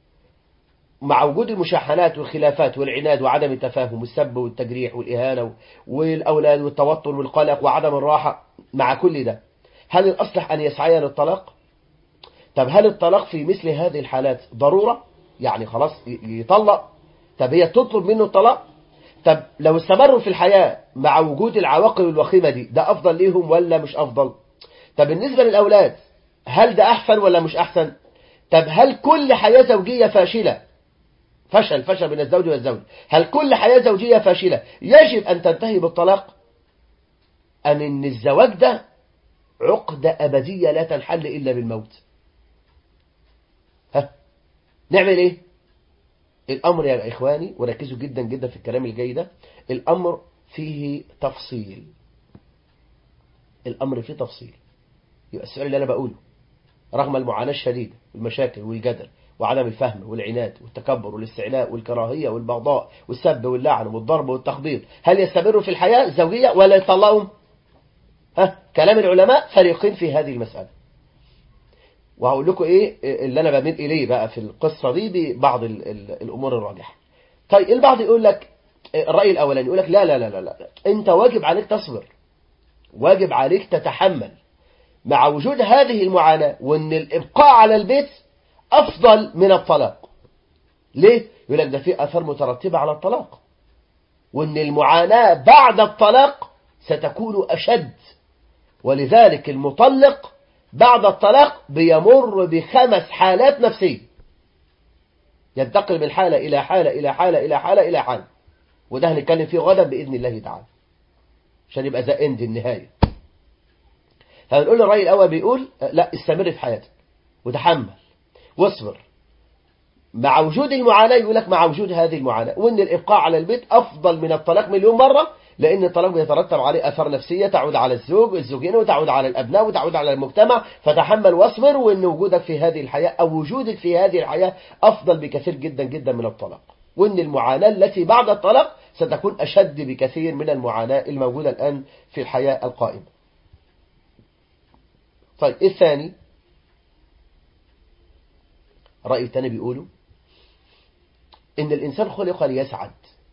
مع وجود المشاحنات والخلافات والعناد وعدم التفاهم والسب والتجريح والإهانة والأولاد والتوتر والقلق وعدم الراحة مع كل ده هل الأصلح أن يسعي للطلاق طب هل الطلاق في مثل هذه الحالات ضرورة يعني خلاص يطلق طب هي تطلب منه الطلاق طب لو استمروا في الحياة مع وجود العواقب الوخيمة دي ده أفضل ليهم ولا مش أفضل طب بالنسبة للأولاد هل ده أحسن ولا مش أحسن طب هل كل حياة زوجية فاشلة فشل فشل بين الزوج والزوج هل كل حياة زوجية فاشلة يجب أن تنتهي بالطلاق أم إن الزواج ده عقدة أبدية لا تنحل إلا بالموت ها نعمل إيه الأمر يا إخواني وركزوا جدا جدا في الكلام الجاي ده الأمر فيه تفصيل الأمر فيه تفصيل يبقى السؤال اللي أنا بقوله رغم المعاناة الشديدة والمشاكل والجدل وعدم الفهم والعناد والتكبر والاستعلاء والكراهية والبغضاء والسب واللعن والضرب والتخبيط هل يستمروا في الحياة الزوجية ولا يطلقوا ها كلام العلماء فريقين في هذه المسألة وهقول لكم ايه اللي انا بميل اليه بقى في القصة دي ببعض ال ال الامور الراجحة طيب البعض يقول لك الرأي الاولاني يقول لك لا لا لا لا لا انت واجب عليك تصبر واجب عليك تتحمل مع وجود هذه المعاناة وان الابقاء على البيت افضل من الطلاق ليه؟ يقول لك ده في أثار مترتبة على الطلاق وإن المعاناة بعد الطلاق ستكون أشد ولذلك المطلق بعد الطلاق بيمر بخمس حالات نفسية ينتقل من حالة إلى حالة إلى حالة إلى حالة إلى حالة وده هنتكلم فيه غدا بإذن الله تعالى عشان يبقى ذا اند النهاية فبنقول الرأي الأول بيقول لا استمر في حياتك وتحمل واصبر مع وجود المعاناة يقول لك مع وجود هذه المعاناة وإن الإبقاء على البيت أفضل من الطلاق مليون مرة لأن الطلاق بيترتب عليه أثار نفسية تعود على الزوج الزوجين وتعود على الأبناء وتعود على المجتمع فتحمل واصبر وإن وجودك في هذه الحياة أو وجودك في هذه الحياة أفضل بكثير جدا جدا من الطلاق وإن المعاناة التي بعد الطلاق ستكون أشد بكثير من المعاناة الموجودة الآن في الحياة القائمة طيب الثاني رأي الثاني بيقولوا إن الإنسان خلق ليسعد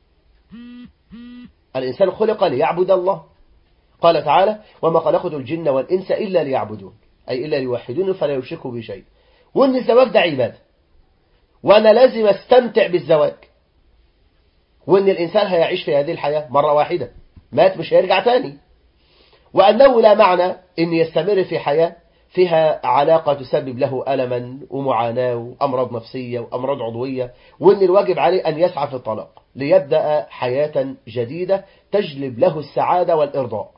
الإنسان خلق ليعبد الله قال تعالى وما خلقت الجن والإنس إلا ليعبدون أي إلا ليوحدون فلا يشركوا بشيء وإن الزواج ده عبادة وأنا لازم استمتع بالزواج وإن الإنسان هيعيش في هذه الحياة مرة واحدة مات مش هيرجع تاني وأنه لا معنى أن يستمر في حياة فيها علاقة تسبب له ألما ومعاناة وأمراض نفسية وأمراض عضوية وأن الواجب عليه أن يسعى في الطلاق ليبدأ حياة جديدة تجلب له السعادة والإرضاء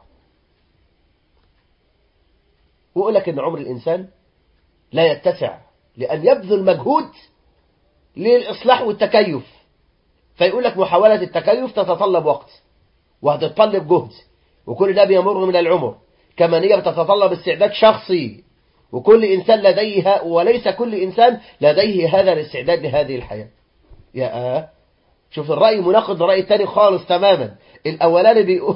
وأقول لك أن عمر الإنسان لا يتسع لأن يبذل مجهود للإصلاح والتكيف فيقول لك محاولة التكيف تتطلب وقت وهتتطلب جهد وكل ده بيمر من العمر كما هي بتتطلب استعداد شخصي وكل إنسان لديه وليس كل إنسان لديه هذا الاستعداد لهذه الحياة يا آه شوف الرأي مناقض للرأي الثاني خالص تماما الأولاني بيقول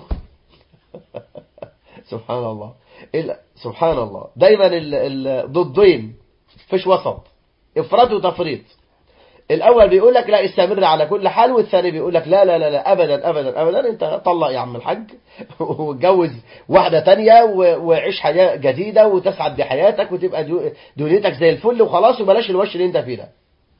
سبحان الله سبحان الله دايما الضدين فيش وسط افراط وتفريط الأول بيقول لك لا استمر على كل حال والثاني بيقول لك لا لا لا, لا أبدا أبدا أبدا أنت طلق يا عم الحاج واتجوز واحدة تانية وعيش حياة جديدة وتسعد بحياتك وتبقى دنيتك زي الفل وخلاص وبلاش الوش اللي انت فيه ده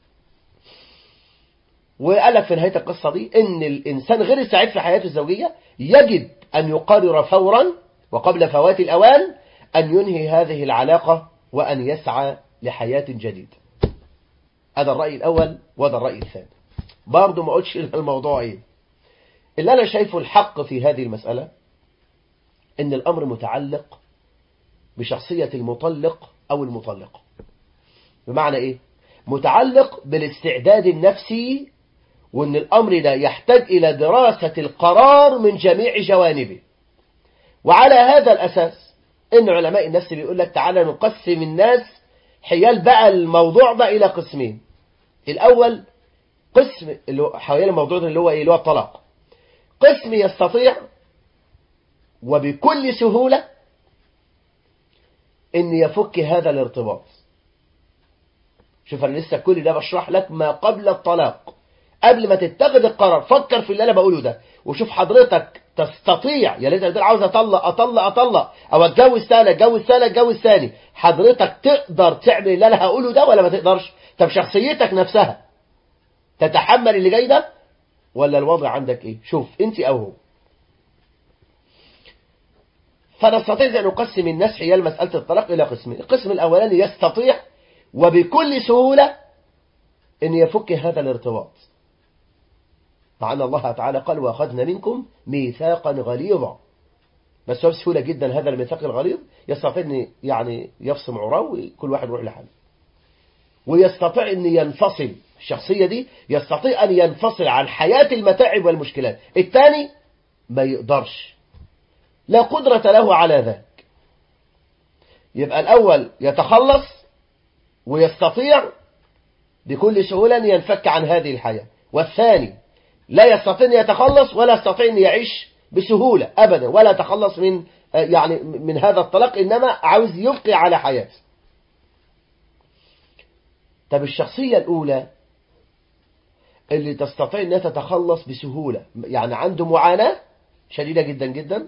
وقال لك في نهاية القصة دي ان الإنسان غير السعيد في حياته الزوجية يجب أن يقرر فورا وقبل فوات الأوان أن ينهي هذه العلاقة وأن يسعى لحياة جديدة هذا الرأي الأول وهذا الرأي الثاني برضه ما قلتش الموضوع ايه اللي أنا شايفه الحق في هذه المسألة إن الأمر متعلق بشخصية المطلق أو المطلقة بمعنى إيه متعلق بالاستعداد النفسي وإن الأمر ده يحتاج إلى دراسة القرار من جميع جوانبه وعلى هذا الأساس إن علماء النفس بيقول لك تعالى نقسم الناس حيال بقى الموضوع ده إلى قسمين الأول قسم اللي هو حوالين الموضوع ده اللي هو إيه اللي هو الطلاق قسم يستطيع وبكل سهولة إن يفك هذا الارتباط شوف أنا لسه كل ده بشرح لك ما قبل الطلاق قبل ما تتخذ القرار فكر في اللي أنا بقوله ده وشوف حضرتك تستطيع يا ليت عاوز اطلق اطلق اطلق او اتجوز ثاني اتجوز ثاني اتجوز ثاني حضرتك تقدر تعمل اللي انا هقوله ده ولا ما تقدرش طب شخصيتك نفسها تتحمل اللي جاي ده ولا الوضع عندك ايه شوف انت او هو فنستطيع ان نقسم الناس حيال مسألة الطلاق الى قسمين القسم الاولاني يستطيع وبكل سهولة ان يفك هذا الارتباط مع أن الله تعالى قال وأخذنا منكم ميثاقا غليظا بس هو بسهولة جدا هذا الميثاق الغليظ يستطيع أن يعني يفصم عراه وكل واحد يروح لحاله ويستطيع أن ينفصل الشخصية دي يستطيع أن ينفصل عن حياة المتاعب والمشكلات الثاني ما يقدرش لا قدرة له على ذلك يبقى الأول يتخلص ويستطيع بكل سهولة أن ينفك عن هذه الحياة والثاني لا يستطيع أن يتخلص ولا يستطيع أن يعيش بسهولة أبدا ولا يتخلص من يعني من هذا الطلاق إنما عاوز يبقي على حياته طب الشخصية الأولى اللي تستطيع أنها تتخلص بسهولة يعني عنده معاناة شديدة جدا جدا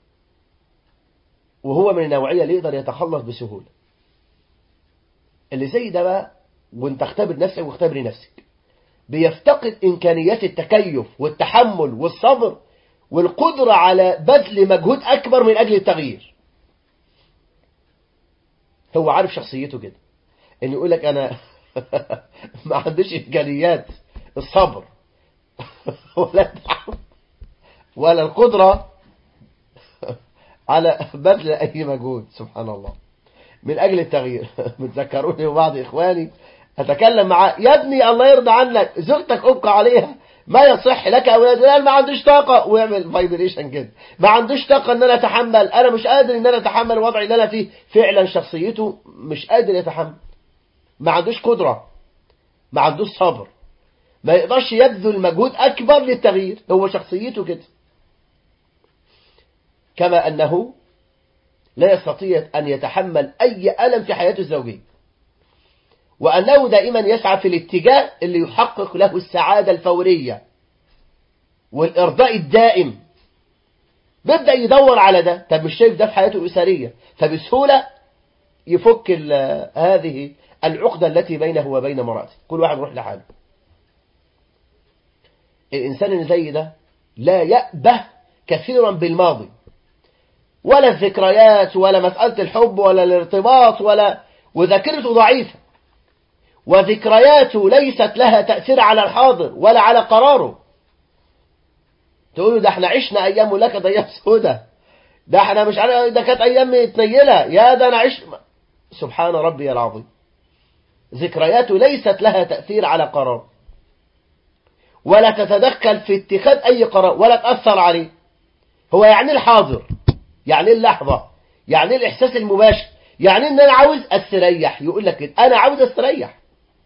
وهو من النوعية اللي يقدر يتخلص بسهولة اللي زي ده بقى وانت اختبر نفسك واختبري نفسك بيفتقد إمكانيات التكيف والتحمل والصبر والقدرة على بذل مجهود أكبر من أجل التغيير هو عارف شخصيته كده إن يقول لك أنا ما عنديش إمكانيات الصبر ولا التحمل ولا القدرة على بذل أي مجهود سبحان الله من أجل التغيير بتذكروني وبعض إخواني أتكلم معاه يا ابني الله يرضى عنك زوجتك أبقى عليها ما يصح لك أولاد لا ما عندوش طاقة ويعمل فايبريشن كده ما عندوش طاقة ان انا اتحمل انا مش قادر ان انا اتحمل الوضع اللي انا فيه فعلا شخصيته مش قادر يتحمل ما عندوش قدرة ما عندوش صبر ما يقدرش يبذل مجهود اكبر للتغيير هو شخصيته كده كما انه لا يستطيع ان يتحمل اي الم في حياته الزوجيه وأنه دائما يسعى في الاتجاه اللي يحقق له السعادة الفورية والإرضاء الدائم بيبدأ يدور على ده طب مش شايف ده في حياته الأسرية فبسهولة يفك هذه العقدة التي بينه وبين مراته كل واحد يروح لحاله الإنسان اللي زي ده لا يأبه كثيرا بالماضي ولا الذكريات ولا مسألة الحب ولا الارتباط ولا وذاكرته ضعيفة وذكرياته ليست لها تأثير على الحاضر ولا على قراره تقولوا ده احنا عشنا أيام ولك ده أيام سودة ده احنا مش عارف ده كانت أيام متنيلة يا ده أنا عشت سبحان ربي العظيم ذكرياته ليست لها تأثير على قرار ولا تتدخل في اتخاذ أي قرار ولا تأثر عليه هو يعني الحاضر يعني اللحظة يعني الإحساس المباشر يعني ان انا عاوز استريح يقول لك كده انا عاوز استريح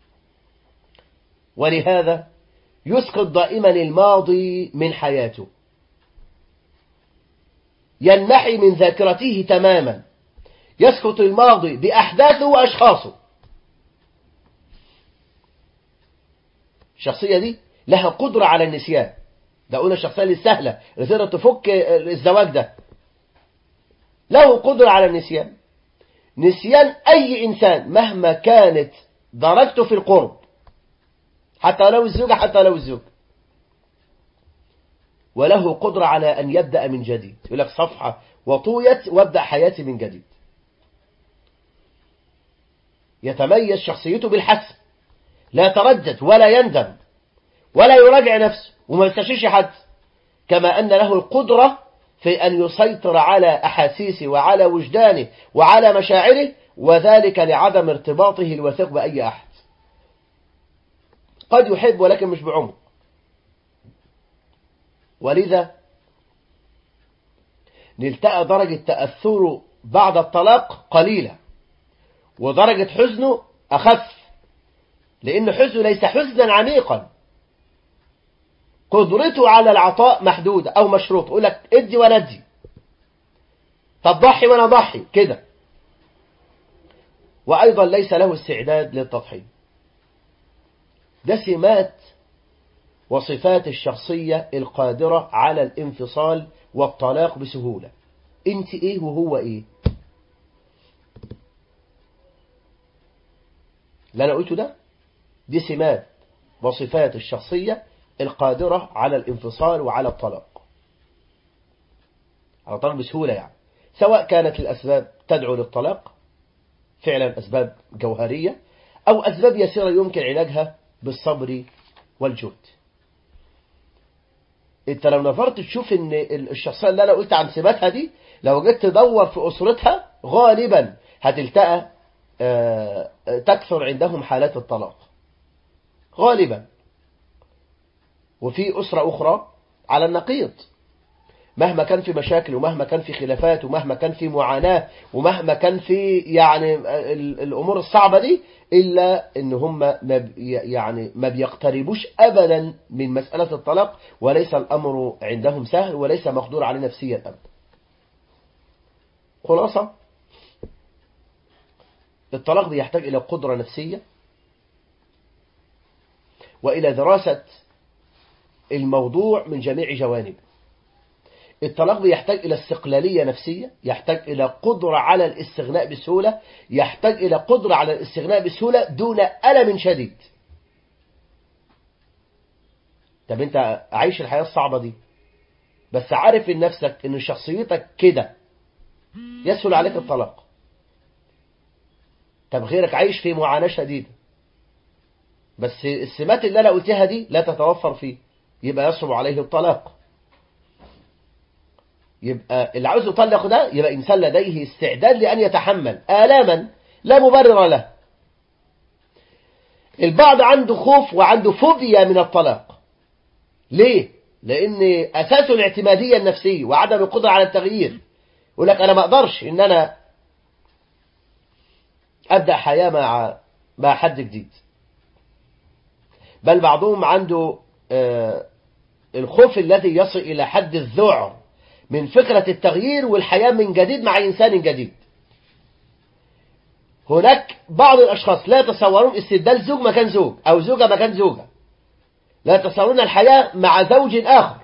ولهذا يسقط دائما الماضي من حياته ينمحي من ذاكرته تماما يسقط الماضي بأحداثه وأشخاصه الشخصية دي لها قدرة على النسيان ده قلنا الشخصية اللي سهلة اللي تقدر تفك الزواج ده له قدرة على النسيان نسيان أي إنسان مهما كانت درجته في القرب حتى لو الزوجة حتى لو الزوج وله قدرة على أن يبدأ من جديد يقول لك صفحة وطويت وابدأ حياتي من جديد يتميز شخصيته بالحسم لا تردد ولا يندم ولا يراجع نفسه وما يستشيش حد كما أن له القدرة في أن يسيطر على أحاسيسه وعلى وجدانه وعلى مشاعره وذلك لعدم ارتباطه الوثيق بأي أحد قد يحب ولكن مش بعمق ولذا نلتقى درجة تأثره بعد الطلاق قليلة ودرجة حزنه أخف لأن حزنه ليس حزنا عميقا قدرته على العطاء محدودة أو مشروط يقول لك ادي ولا ادي طب ضحي وانا ضحي كده وأيضا ليس له استعداد للتضحية ده سمات وصفات الشخصية القادرة على الانفصال والطلاق بسهولة انت ايه وهو ايه اللي انا قلته ده دي سمات وصفات الشخصية القادرة على الانفصال وعلى الطلاق على الطلاق بسهولة يعني سواء كانت الأسباب تدعو للطلاق فعلا أسباب جوهرية أو أسباب يسيرة يمكن علاجها بالصبر والجهد انت لو نظرت تشوف ان الشخصية اللي انا قلت عن سماتها دي لو جيت تدور في اسرتها غالبا هتلتقى تكثر عندهم حالات الطلاق غالبا وفي أسرة أخرى على النقيض مهما كان في مشاكل ومهما كان في خلافات ومهما كان في معاناة ومهما كان في يعني الأمور الصعبة دي إلا إن هم ما يعني ما بيقتربوش أبدا من مسألة الطلاق وليس الأمر عندهم سهل وليس مقدور عليه نفسيا أبدا خلاصة الطلاق بيحتاج إلى قدرة نفسية وإلى دراسة الموضوع من جميع جوانبه الطلاق بيحتاج إلى استقلالية نفسية يحتاج إلى قدرة على الاستغناء بسهولة يحتاج إلى قدرة على الاستغناء بسهولة دون ألم شديد طب انت عايش الحياة الصعبة دي بس عارف ان نفسك ان شخصيتك كده يسهل عليك الطلاق طب غيرك عايش في معاناة شديدة بس السمات اللي انا قلتها دي لا تتوفر فيه يبقى يصعب عليه الطلاق يبقى اللي عاوز يطلق ده يبقى إنسان لديه استعداد لأن يتحمل آلاما لا مبرر له البعض عنده خوف وعنده فوبيا من الطلاق ليه؟ لأن أساسه الاعتمادية النفسية وعدم القدرة على التغيير يقول لك أنا ما أقدرش إن أنا أبدأ حياة مع مع حد جديد بل بعضهم عنده آه الخوف الذي يصل إلى حد الذعر من فكرة التغيير والحياة من جديد مع إنسان جديد هناك بعض الأشخاص لا يتصورون استبدال زوج مكان زوج أو زوجة مكان زوجة لا يتصورون الحياة مع زوج آخر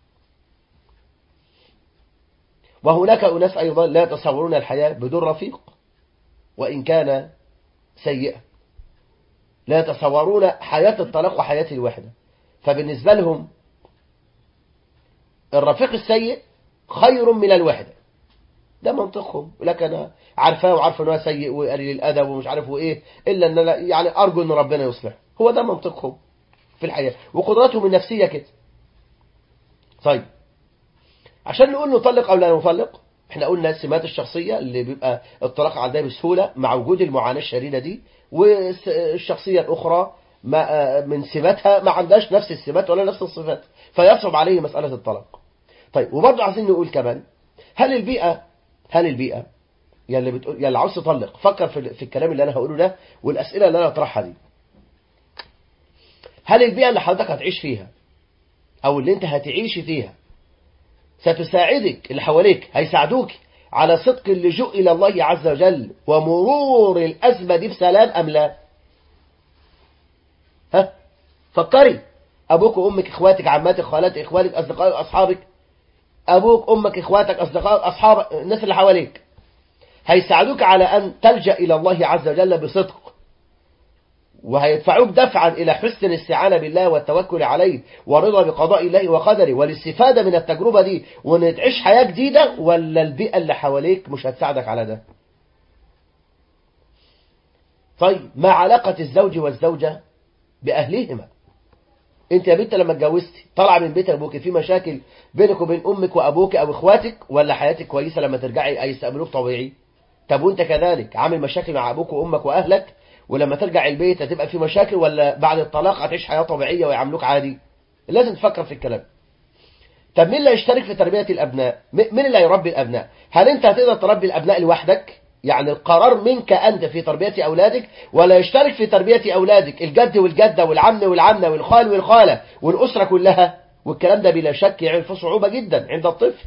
وهناك أناس أيضا لا يتصورون الحياة بدون رفيق وإن كان سيئا لا يتصورون حياة الطلاق وحياة الوحدة فبالنسبة لهم الرفيق السيء خير من الوحدة ده منطقهم لك أنا عارفاه وعارف أنه سيء وقليل الأدب ومش عارف إيه إلا أن أنا يعني أرجو أن ربنا يصلح هو ده منطقهم في الحياة وقدراتهم النفسية كده طيب عشان نقول نطلق أو لا نطلق احنا قلنا السمات الشخصية اللي بيبقى الطلاق عندها بسهولة مع وجود المعاناة الشديدة دي والشخصية الأخرى ما من سماتها ما عندهاش نفس السمات ولا نفس الصفات فيصعب عليه مسألة الطلاق طيب وبرضه عايزين نقول كمان هل البيئة هل البيئة يلي بتقول يلي عاوز تطلق فكر في, في الكلام اللي انا هقوله ده والاسئله اللي انا هطرحها دي هل البيئة اللي حضرتك هتعيش فيها او اللي انت هتعيش فيها ستساعدك اللي حواليك هيساعدوك على صدق اللجوء إلى الله عز وجل ومرور الأزمة دي بسلام أم لا ها فكري أبوك وأمك إخواتك عماتك خالاتك إخوانك أصدقائك أصحابك أبوك أمك إخواتك أصدقائك أصحابك الناس اللي حواليك هيساعدوك على أن تلجأ إلى الله عز وجل بصدق وهيدفعوك دفعا إلى حسن الاستعانة بالله والتوكل عليه ورضا بقضاء الله وقدره والاستفادة من التجربة دي وان تعيش حياة جديدة ولا البيئة اللي حواليك مش هتساعدك على ده طيب ما علاقة الزوج والزوجة بأهلهما انت يا بنت لما اتجوزتي طالعه من بيت ابوك في مشاكل بينك وبين امك وابوك او اخواتك ولا حياتك كويسه لما ترجعي يستقبلوك طبيعي طب وانت كذلك عامل مشاكل مع ابوك وامك واهلك ولما ترجع البيت هتبقى في مشاكل ولا بعد الطلاق هتعيش حياة طبيعية ويعاملوك عادي لازم تفكر في الكلام طب مين اللي هيشترك في تربية الأبناء مين اللي هيربي الأبناء هل أنت هتقدر تربي الأبناء لوحدك يعني القرار منك أنت في تربية أولادك ولا يشترك في تربية أولادك الجد والجدة والعم والعمة والخال والخالة والأسرة كلها والكلام ده بلا شك يعمل فيه صعوبة جدا عند الطفل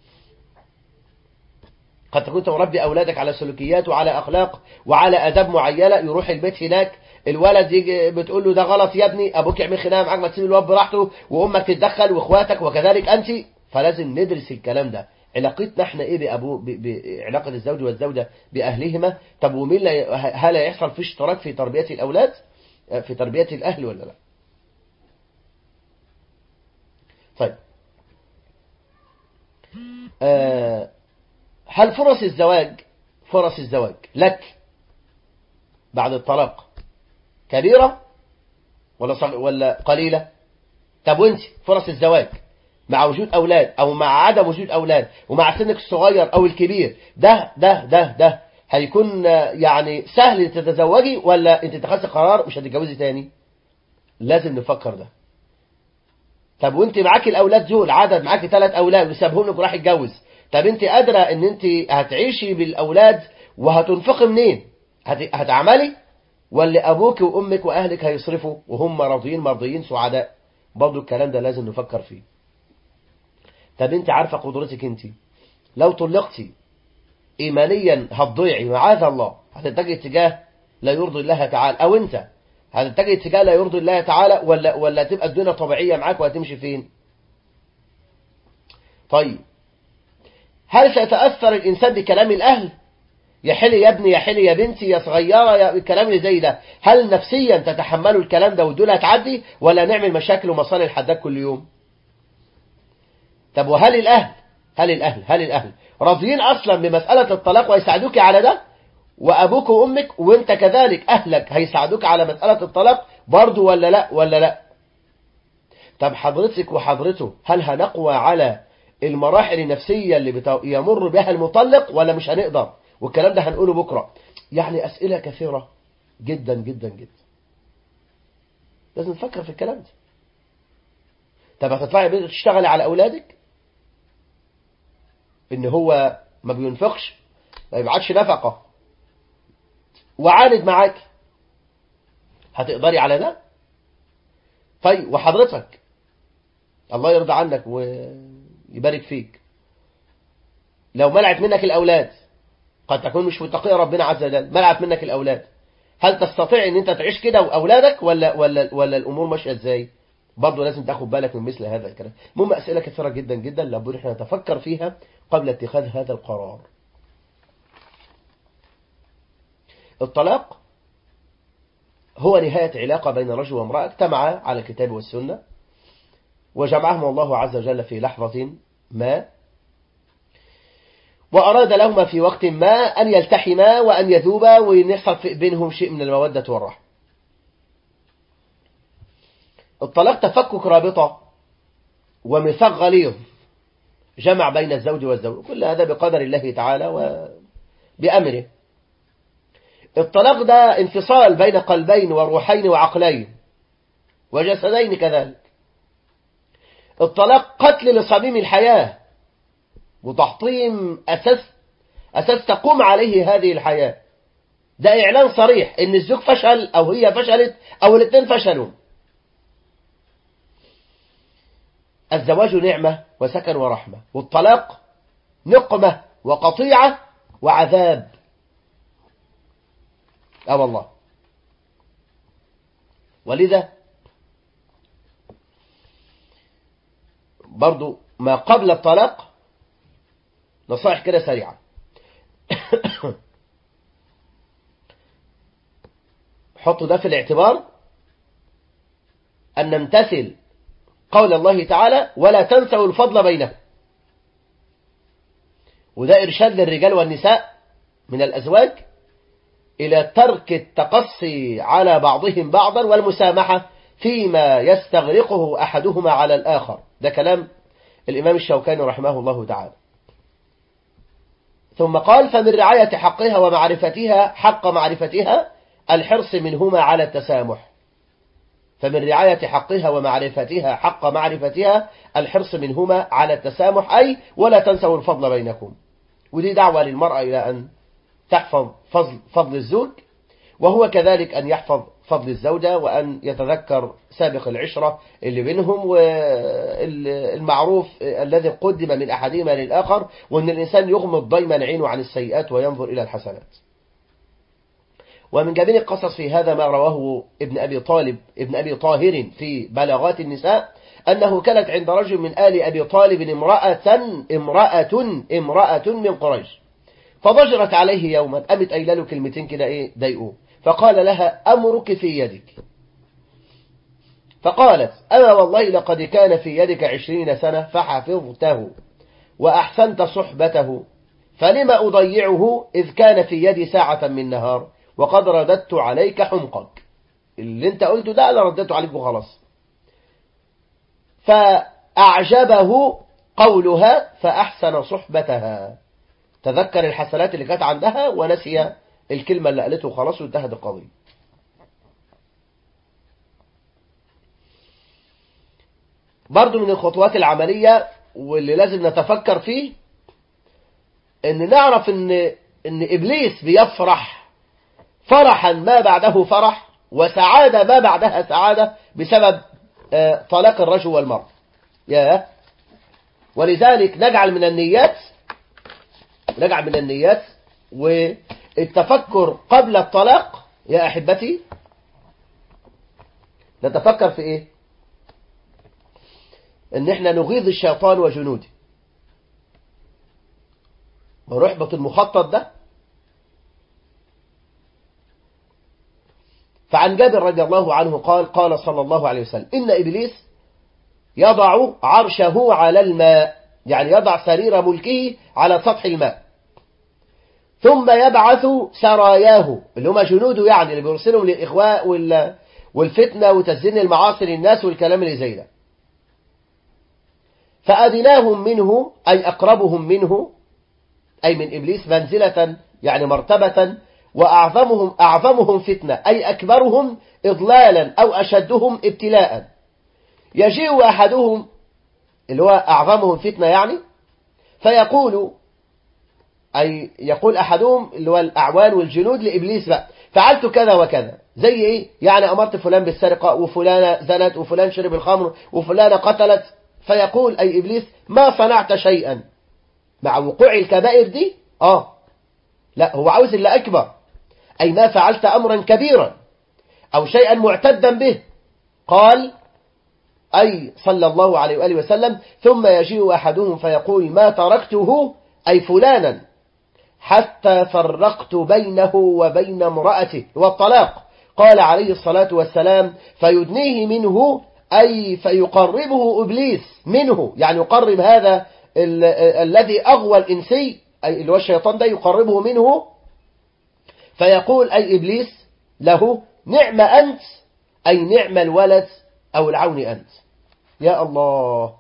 قد تكون تربي أولادك على سلوكيات وعلى أخلاق وعلى أداب معينة يروح البيت هناك الولد يجي بتقول له ده غلط يا ابني أبوك يعمل خناقة معاك ما تسيب الواد براحته وأمك تتدخل وإخواتك وكذلك أنت فلازم ندرس الكلام ده علاقتنا احنا ايه بأبو بعلاقة الزوج والزوجة بأهلهما طب ومين هل هيحصل في اشتراك في تربية الأولاد في تربية الأهل ولا لا طيب آه هل فرص الزواج فرص الزواج لك بعد الطلاق كبيرة ولا صغ... ولا قليلة طب وانت فرص الزواج مع وجود أولاد أو مع عدم وجود أولاد ومع سنك الصغير أو الكبير ده ده ده ده هيكون يعني سهل تتزوجي ولا انت اتخذت قرار مش هتتجوزي تاني لازم نفكر ده طب وانت معاكي الأولاد دول عدد معاكي ثلاث أولاد وسابهم لك وراح يتجوز طب انت قادرة ان انت هتعيشي بالأولاد وهتنفقي منين هت... هتعملي ولا أبوك وأمك وأهلك هيصرفوا وهم راضيين مرضيين سعداء برضو الكلام ده لازم نفكر فيه طب انت عارفة قدرتك انت لو طلقتي إيمانيا هتضيعي معاذ الله هتتجه اتجاه لا يرضي الله تعالى أو انت هتتجه اتجاه لا يرضي الله تعالى ولا ولا تبقى الدنيا طبيعية معاك وهتمشي فين طيب هل سيتأثر الإنسان بكلام الأهل يا حلي يا ابني يا حلي يا بنتي يا صغيرة يا الكلام اللي زي ده هل نفسيا تتحملوا الكلام ده والدنيا هتعدي ولا نعمل مشاكل ومصالح حداد كل يوم طب وهل الأهل هل الأهل هل الأهل راضيين أصلا بمسألة الطلاق ويساعدوك على ده وأبوك وأمك وأنت كذلك أهلك هيساعدوك على مسألة الطلاق برضو ولا لا ولا لا طب حضرتك وحضرته هل هنقوى على المراحل النفسية اللي بتا... يمر بها المطلق ولا مش هنقدر والكلام ده هنقوله بكرة يعني أسئلة كثيرة جدا جدا جدا لازم نفكر في الكلام ده طب هتطلعي تشتغلي على أولادك إن هو ما بينفقش ما يبعتش نفقة وعاند معاك هتقدري على ده طيب وحضرتك الله يرضى عنك ويبارك فيك لو منعت منك الأولاد قد تكون مش متقية ربنا عز وجل منعت منك الأولاد هل تستطيع ان انت تعيش كده وأولادك ولا, ولا, ولا الأمور ماشيه ازاي برضه لازم تاخد بالك من مثل هذا الكلام المهم أسئلة كثيرة جدا جدا لابد احنا نتفكر فيها قبل اتخاذ هذا القرار الطلاق هو نهاية علاقة بين رجل وامرأة اجتمعا على الكتاب والسنة وجمعهم الله عز وجل في لحظة ما وأراد لهما في وقت ما أن يلتحما وأن يذوبا ويحصل بينهم شيء من المودة والرحمة الطلاق تفكك رابطة وميثاق غليظ جمع بين الزوج والزوج كل هذا بقدر الله تعالى وبأمره الطلاق ده انفصال بين قلبين وروحين وعقلين وجسدين كذلك الطلاق قتل لصميم الحياة وتحطيم أساس أساس تقوم عليه هذه الحياة ده إعلان صريح إن الزوج فشل أو هي فشلت أو الاثنين فشلوا الزواج نعمة وسكن ورحمة والطلاق نقمة وقطيعة وعذاب اه والله ولذا برضو ما قبل الطلاق نصائح كده سريعة حطوا ده في الاعتبار أن نمتثل قول الله تعالى ولا تنسوا الفضل بينهم وده إرشاد للرجال والنساء من الأزواج إلى ترك التقصي على بعضهم بعضا والمسامحة فيما يستغرقه أحدهما على الآخر ده كلام الإمام الشوكاني رحمه الله تعالى ثم قال فمن رعاية حقها ومعرفتها حق معرفتها الحرص منهما على التسامح فمن رعاية حقها ومعرفتها حق معرفتها الحرص منهما على التسامح أي ولا تنسوا الفضل بينكم ودي دعوة للمرأة إلى أن تحفظ فضل, فضل الزوج وهو كذلك أن يحفظ فضل الزوجة وأن يتذكر سابق العشرة اللي بينهم والمعروف الذي قدم من أحدهما للآخر وأن الإنسان يغمض دايما عينه عن السيئات وينظر إلى الحسنات ومن جميل القصص في هذا ما رواه ابن أبي طالب ابن أبي طاهر في بلاغات النساء أنه كانت عند رجل من آل أبي طالب امرأة امرأة امرأة من قريش فضجرت عليه يوما قامت قايله له كلمتين كده ايه ضايقوه فقال لها أمرك في يدك فقالت أما والله لقد كان في يدك عشرين سنة فحفظته وأحسنت صحبته فلما أضيعه إذ كان في يدي ساعة من نهار وقد رددت عليك حمقك اللي انت قلته ده أنا رددته عليك وخلاص فأعجبه قولها فأحسن صحبتها تذكر الحسنات اللي كانت عندها ونسي الكلمة اللي قالته خلاص وانتهت القضية برضو من الخطوات العملية واللي لازم نتفكر فيه ان نعرف ان ان ابليس بيفرح فرحا ما بعده فرح وسعادة ما بعدها سعادة بسبب طلاق الرجل والمرأة يا ولذلك نجعل من النيات نجعل من النيات والتفكر قبل الطلاق يا أحبتي نتفكر في إيه إن إحنا نغيظ الشيطان وجنوده ونحبط المخطط ده فعن جابر رضي الله عنه قال قال صلى الله عليه وسلم إن إبليس يضع عرشه على الماء يعني يضع سرير ملكه على سطح الماء ثم يبعث سراياه اللي هم جنوده يعني اللي بيرسلهم للإخواء والفتنة وتزين المعاصي للناس والكلام اللي زي ده فأدناهم منه أي أقربهم منه أي من إبليس منزلة يعني مرتبة وأعظمهم أعظمهم فتنة أي أكبرهم إضلالا أو أشدهم ابتلاء يجيء أحدهم اللي هو أعظمهم فتنة يعني فيقول أي يقول أحدهم اللي هو الأعوان والجنود لإبليس بقى فعلت كذا وكذا زي إيه يعني أمرت فلان بالسرقة وفلانة زنت وفلان شرب الخمر وفلانة قتلت فيقول أي إبليس ما صنعت شيئا مع وقوع الكبائر دي آه لا هو عاوز اللي أكبر أي ما فعلت أمرا كبيرا أو شيئا معتدا به قال أي صلى الله عليه وآله وسلم ثم يجيء أحدهم فيقول ما تركته أي فلانا حتى فرقت بينه وبين امرأته والطلاق قال عليه الصلاة والسلام فيدنيه منه أي فيقربه إبليس منه يعني يقرب هذا ال الذي أغوى الإنسي أي اللي هو الشيطان ده يقربه منه فيقول أي إبليس له نعم أنت أي نعم الولد أو العون أنت يا الله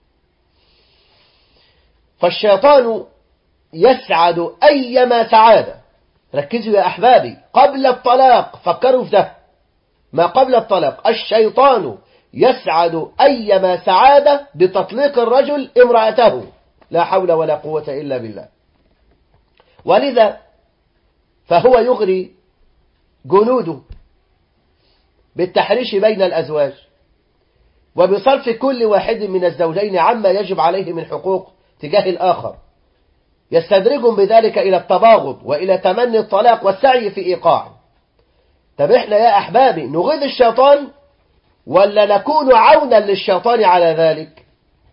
فالشيطان يسعد أيما سعادة ركزوا يا أحبابي قبل الطلاق فكروا في ده ما قبل الطلاق الشيطان يسعد أيما سعادة بتطليق الرجل امرأته لا حول ولا قوة إلا بالله ولذا فهو يغري جنوده بالتحريش بين الأزواج وبصرف كل واحد من الزوجين عما يجب عليه من حقوق تجاه الآخر يستدرجهم بذلك إلى التباغض وإلى تمني الطلاق والسعي في إيقاعه طب إحنا يا أحبابي نغيظ الشيطان ولا نكون عونا للشيطان على ذلك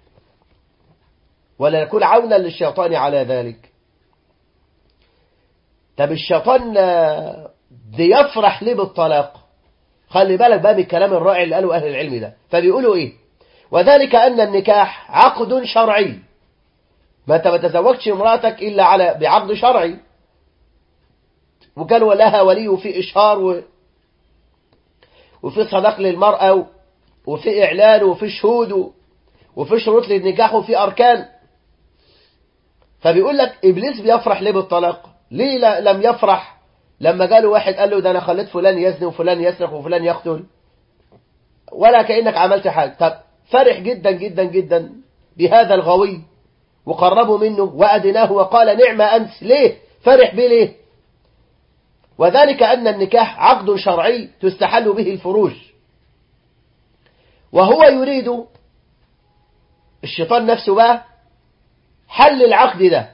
ولا نكون عونا للشيطان على ذلك طب الشيطان بيفرح ليه بالطلاق خلي بالك بقى بالكلام الرائع اللي قاله أهل العلم ده فبيقولوا إيه وذلك أن النكاح عقد شرعي ما أنت ما تزوجتش امرأتك إلا على بعقد شرعي وكان لها ولي وفي إشهار و... وفي صداق للمرأة وفي إعلان وفي شهود وفي شروط للنكاح وفي أركان فبيقول لك إبليس بيفرح ليه بالطلاق ليه لا لم يفرح لما قالوا واحد قال له ده أنا خليت فلان يزني وفلان يسرق وفلان يقتل ولا كأنك عملت حاجة طب فرح جدا جدا جدا بهذا الغوي وقربوا منه وأدناه وقال نعم أنت ليه فرح بيه ليه وذلك أن النكاح عقد شرعي تستحل به الفروج وهو يريد الشيطان نفسه بقى حل العقد ده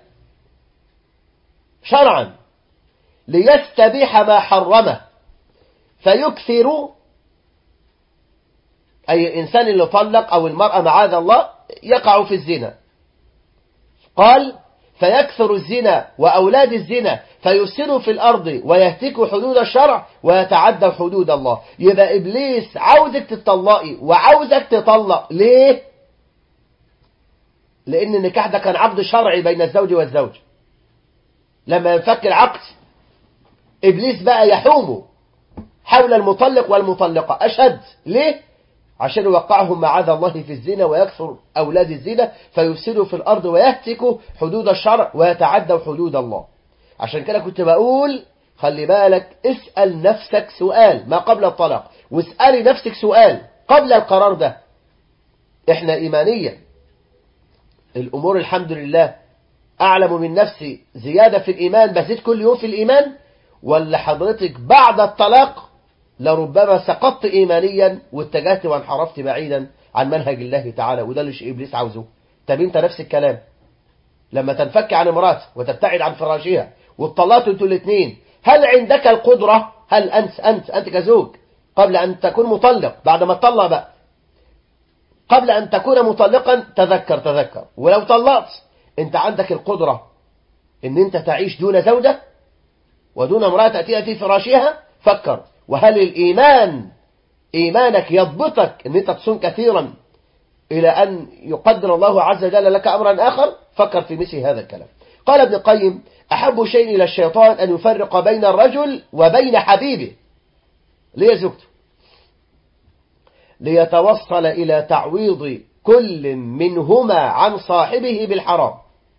شرعا ليستبيح ما حرمه فيكثر أي الإنسان اللي طلق أو المرأة معاذ الله يقع في الزنا قال فيكثر الزنا وأولاد الزنا فيفسدوا في الأرض ويهتكوا حدود الشرع ويتعدى حدود الله يبقى إبليس عاوزك تطلقي وعاوزك تطلق ليه؟ لأن النكاح ده كان عقد شرعي بين الزوج والزوج لما ينفك العقد إبليس بقى يحوم حول المطلق والمطلقة أشد ليه؟ عشان يوقعهم معاذ الله في الزنا ويكثر أولاد الزنا فيفسدوا في الأرض ويهتكوا حدود الشرع ويتعدوا حدود الله عشان كده كنت بقول خلي بالك اسأل نفسك سؤال ما قبل الطلاق واسألي نفسك سؤال قبل القرار ده احنا إيمانيا الأمور الحمد لله أعلم من نفسي زيادة في الإيمان بزيد كل يوم في الإيمان ولا حضرتك بعد الطلاق لربما سقطت إيمانيا واتجهت وانحرفت بعيدا عن منهج الله تعالى وده اللي إبليس عاوزه طب انت نفس الكلام لما تنفك عن امرأة وتبتعد عن فراشها واتطلقتوا انتوا الاثنين هل عندك القدرة هل أنت أنت أنت كزوج قبل أن تكون مطلق بعد ما تطلق بقى قبل أن تكون مطلقا تذكر تذكر ولو طلقت انت عندك القدرة ان انت تعيش دون زوجة ودون امرأة تأتيها في فراشها فكر وهل الإيمان إيمانك يضبطك أن أنت تصوم كثيرا إلى أن يقدر الله عز وجل لك أمرا آخر فكر في مثل هذا الكلام قال ابن القيم أحب شيء إلى الشيطان أن يفرق بين الرجل وبين حبيبه ليه زوجته ليتوصل إلى تعويض كل منهما عن صاحبه بالحرام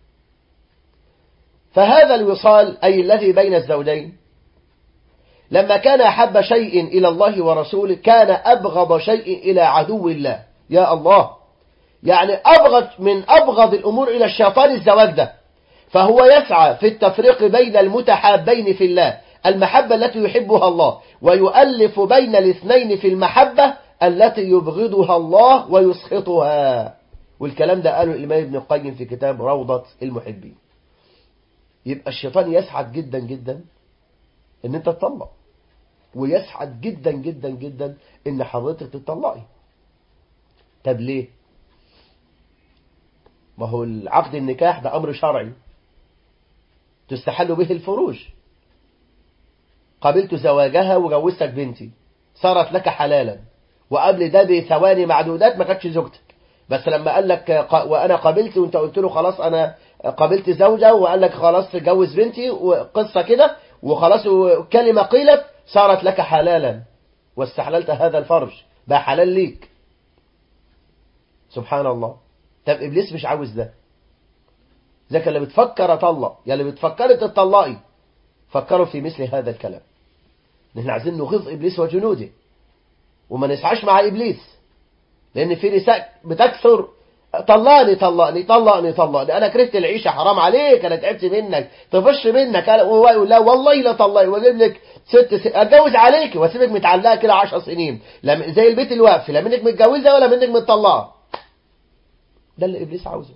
فهذا الوصال أي الذي بين الزوجين لما كان أحب شيء إلى الله ورسوله كان أبغض شيء إلى عدو الله يا الله يعني أبغض من أبغض الأمور إلى الشيطان الزواج ده فهو يسعى في التفريق بين المتحابين في الله المحبة التي يحبها الله ويؤلف بين الاثنين في المحبة التي يبغضها الله ويسخطها والكلام ده قاله الإمام ابن القيم في كتاب روضة المحبين يبقى الشيطان يسعد جدا جدا ان انت تطلق ويسعد جدا جدا جدا ان حضرتك تطلقي طب ليه ما هو العقد النكاح ده امر شرعي تستحل به الفروج قبلت زواجها وجوزتك بنتي صارت لك حلالا وقبل ده بثواني معدودات ما كانتش زوجتك بس لما قال لك وانا قابلت وانت قلت له خلاص انا قابلت زوجة وقال لك خلاص جوز بنتي وقصة كده وخلاص كلمة قيلت صارت لك حلالا واستحللت هذا الفرج بقى حلال ليك سبحان الله طب إبليس مش عاوز ده ذاك اللي بتفكر أطلق يا اللي بتفكر تطلقي فكروا في مثل هذا الكلام نحن عايزين نغيظ إبليس وجنوده وما نسعاش مع إبليس لأن في نساء بتكثر طلقني طلقني طلقني طلقني انا كرهت العيشه حرام عليك انا تعبت منك طفش منك وهو يقول لا والله لا طلقني واجيب لك ست س... اتجوز عليك واسيبك متعلقه كده 10 سنين لا زي البيت الواقف لا منك متجوزه ولا منك متطلقه ده اللي ابليس عاوزه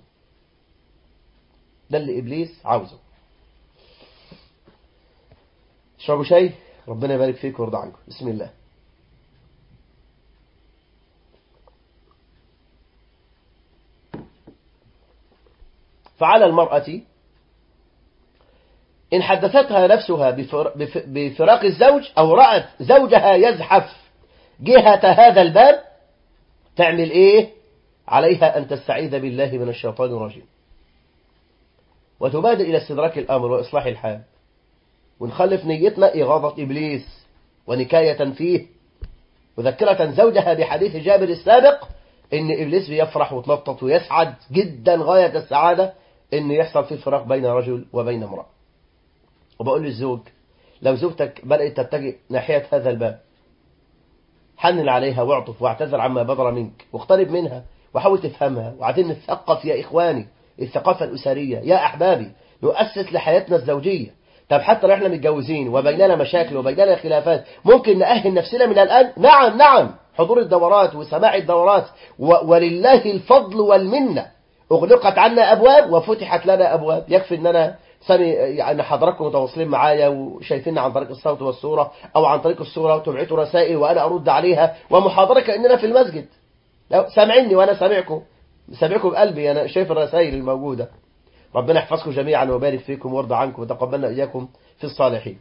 ده اللي ابليس عاوزه اشربوا شاي ربنا يبارك فيك ويرضى عنكم بسم الله فعلى المرأة إن حدثتها نفسها بفراق الزوج أو رأت زوجها يزحف جهة هذا الباب تعمل إيه عليها أن تستعيذ بالله من الشيطان الرجيم وتبادر إلى استدراك الأمر وإصلاح الحال ونخلف نيتنا إغاظة إبليس ونكاية فيه مذكرة زوجها بحديث جابر السابق إن إبليس بيفرح وتنطط ويسعد جدا غاية السعادة إن يحصل في فراق بين رجل وبين امرأة وبقول للزوج لو زوجتك بدأت تتجه ناحية هذا الباب حنن عليها واعطف واعتذر عما بدر منك واقترب منها وحاول تفهمها وعايزين نتثقف يا إخواني الثقافة الأسرية يا أحبابي نؤسس لحياتنا الزوجية طب حتى لو احنا متجوزين وبيننا مشاكل وبيننا خلافات ممكن نأهل نفسنا من الآن نعم نعم حضور الدورات وسماع الدورات ولله الفضل والمنة أغلقت عنا أبواب وفتحت لنا أبواب يكفي أن أنا سامي يعني حضراتكم متواصلين معايا وشايفيننا عن طريق الصوت والصورة أو عن طريق الصورة وتبعتوا رسائل وأنا أرد عليها ومحاضرة كأننا في المسجد سامعني وأنا سامعكم سامعكم بقلبي أنا شايف الرسائل الموجودة ربنا يحفظكم جميعا ويبارك فيكم ويرضى عنكم وتقبلنا إياكم في الصالحين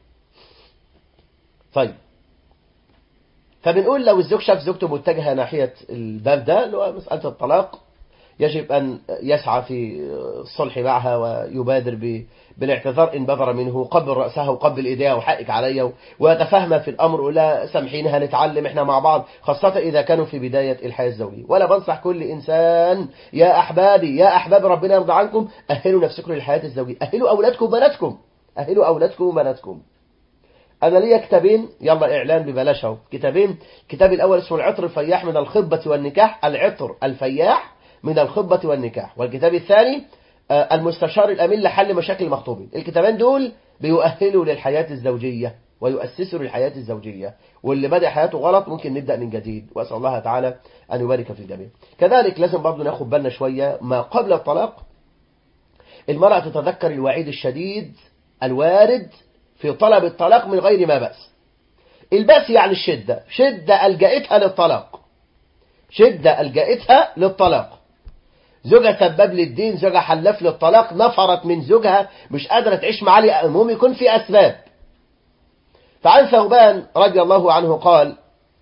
طيب فبنقول لو الزوج شاف زوجته متجهة ناحية الباب ده اللي هو مسألة الطلاق يجب أن يسعى في الصلح معها ويبادر بالاعتذار إن بذر منه قبل رأسها وقبل إيديها وحقك عليا ويتفهم في الأمر ولا سامحينها نتعلم إحنا مع بعض خاصة إذا كانوا في بداية الحياة الزوجية ولا بنصح كل إنسان يا أحبابي يا أحباب ربنا يرضى عنكم أهلوا نفسكم للحياة الزوجية أهلوا أولادكم وبناتكم أهلوا أولادكم وبناتكم أنا ليا كتابين يلا إعلان ببلاش اهو كتابين الكتاب الأول اسمه العطر الفياح من الخطبة والنكاح العطر الفياح من الخطبة والنكاح والكتاب الثاني المستشار الأمين لحل مشاكل المخطوبين الكتابين دول بيؤهلوا للحياة الزوجية ويؤسسوا للحياة الزوجية واللي بدأ حياته غلط ممكن نبدأ من جديد وأسأل الله تعالى أن يبارك في الجميع كذلك لازم برضو ناخد بالنا شوية ما قبل الطلاق المرأة تتذكر الوعيد الشديد الوارد في طلب الطلاق من غير ما بأس البأس يعني الشدة شدة ألجأتها للطلاق شدة ألجأتها للطلاق زوجها سبب للدين زوجها حلف للطلاق نفرت من زوجها مش قادرة تعيش معاه المهم يكون في أسباب فعن ثوبان رضي الله عنه قال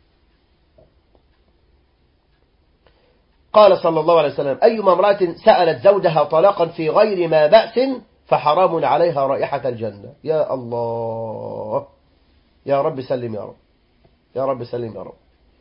قال صلى الله عليه وسلم أيما امرأة سألت زوجها طلاقا في غير ما بأس فحرام عليها رائحة الجنة يا الله يا رب سلم يا رب يا رب سلم يا رب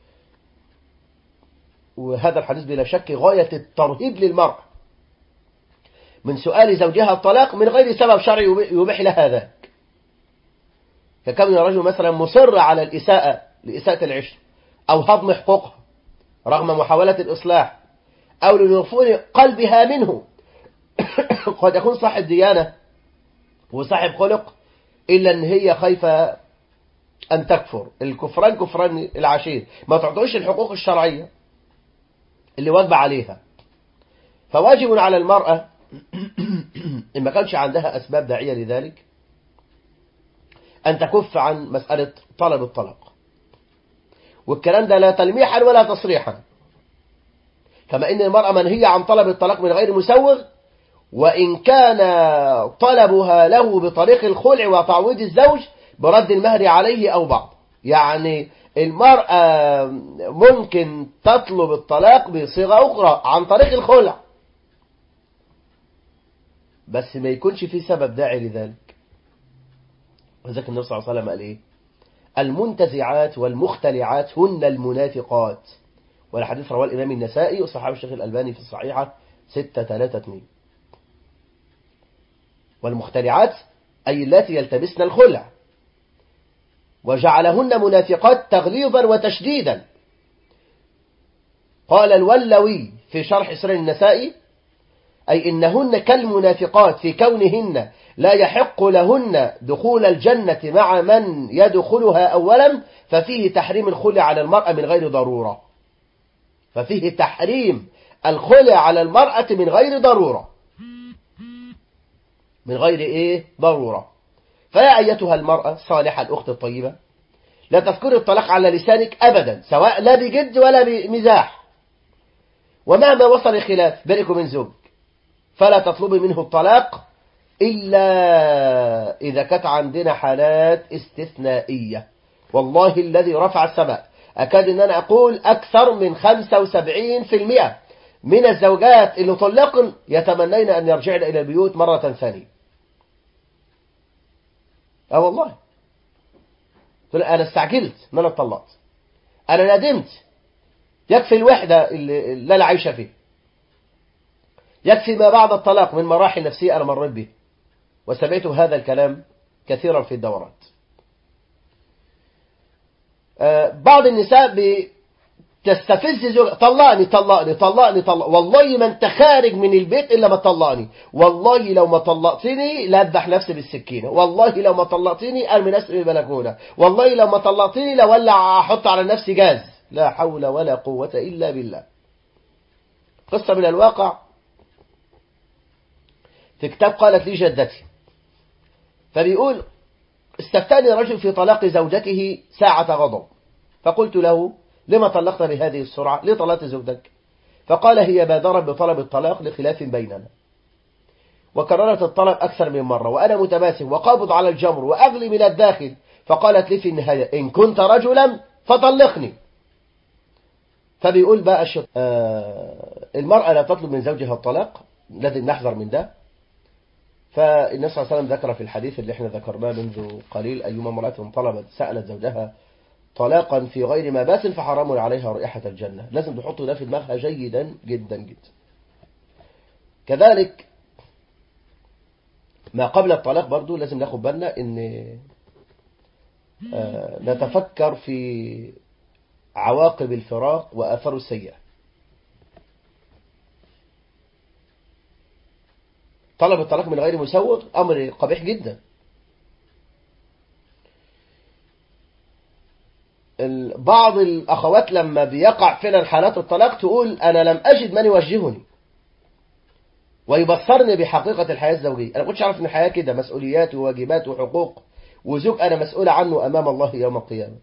وهذا الحديث بلا شك غاية الترهيب للمرأة من سؤال زوجها الطلاق من غير سبب شرعي يبيح لها ذاك فكم الرجل مثلا مصر على الإساءة لإساءة العشر أو هضم حقوقها رغم محاولة الإصلاح أو لنفور قلبها منه قد يكون صاحب ديانة وصاحب خلق إلا أن هي خايفة أن تكفر الكفران كفران العشير ما تعطوش الحقوق الشرعية اللي واجب عليها فواجب على المرأة إن ما كانش عندها أسباب داعية لذلك أن تكف عن مسألة طلب الطلاق والكلام ده لا تلميحا ولا تصريحا كما إن المرأة منهية عن طلب الطلاق من غير مسوغ وإن كان طلبها له بطريق الخلع وتعويض الزوج برد المهر عليه أو بعض يعني المرأة ممكن تطلب الطلاق بصيغة أخرى عن طريق الخلع بس ما يكونش في سبب داعي لذلك وذلك النبي صلى الله عليه وسلم قال إيه المنتزعات والمختلعات هن المنافقات والحديث رواه الإمام النسائي وصحابه الشيخ الألباني في الصحيحة 632 والمختلعات أي التي يلتبسن الخلع وجعلهن منافقات تغليظا وتشديدا قال الولوي في شرح سنن النسائي أي إنهن كالمنافقات في كونهن لا يحق لهن دخول الجنة مع من يدخلها أولا ففيه تحريم الخلع على المرأة من غير ضرورة ففيه تحريم الخلع على المرأة من غير ضرورة من غير إيه ضرورة فيا أيتها المرأة صالحة الأخت الطيبة لا تذكر الطلاق على لسانك أبدا سواء لا بجد ولا بمزاح ومهما وصل الخلاف بينك وبين زوجك فلا تطلبي منه الطلاق إلا إذا كانت عندنا حالات استثنائية والله الذي رفع السماء أكاد أن أنا أقول أكثر من 75% من الزوجات اللي طلقن يتمنين أن يرجعن إلى البيوت مرة ثانية اه والله انا استعجلت ما انا اتطلقت انا ندمت يكفي الوحدة اللي, اللي انا عايشة فيه يكفي ما بعد الطلاق من مراحل نفسية انا مريت به وسمعت هذا الكلام كثيرا في الدورات بعض النساء تستفز زوجها طلقني طلقني طلقني طلق والله ما انت خارج من البيت الا ما تطلقني والله لو ما طلقتني لا اذبح نفسي بالسكينه والله لو ما طلقتني ارمي نفسي بالبلكونه والله لو ما طلقتني لولع احط على نفسي جاز لا حول ولا قوه الا بالله قصه من الواقع في كتاب قالت لي جدتي فبيقول استفتاني رجل في طلاق زوجته ساعة غضب فقلت له لما طلقت بهذه السرعة ليه طلقت زوجتك فقال هي بادرت بطلب الطلاق لخلاف بيننا وكررت الطلب أكثر من مرة وأنا متماسك وقابض على الجمر وأغلي من الداخل فقالت لي في النهاية إن كنت رجلا فطلقني فبيقول بقى الشط... آه المرأة لا تطلب من زوجها الطلاق لازم نحذر من ده فالنبي صلى الله عليه وسلم ذكر في الحديث اللي احنا ذكرناه منذ قليل أيما امرأة طلبت سألت زوجها طلاقا في غير ما باس فحرام عليها رائحة الجنة لازم تحط ده في دماغها جيدا جدا جدا كذلك ما قبل الطلاق برضو لازم ناخد بالنا ان نتفكر في عواقب الفراق وآثاره السيئة طلب الطلاق من غير مسوغ أمر قبيح جدا بعض الأخوات لما بيقع فعلا حالات الطلاق تقول أنا لم أجد من يوجهني ويبصرني بحقيقة الحياة الزوجية أنا كنتش أعرف أن الحياة كده مسؤوليات وواجبات وحقوق وزوج أنا مسؤول عنه أمام الله يوم القيامة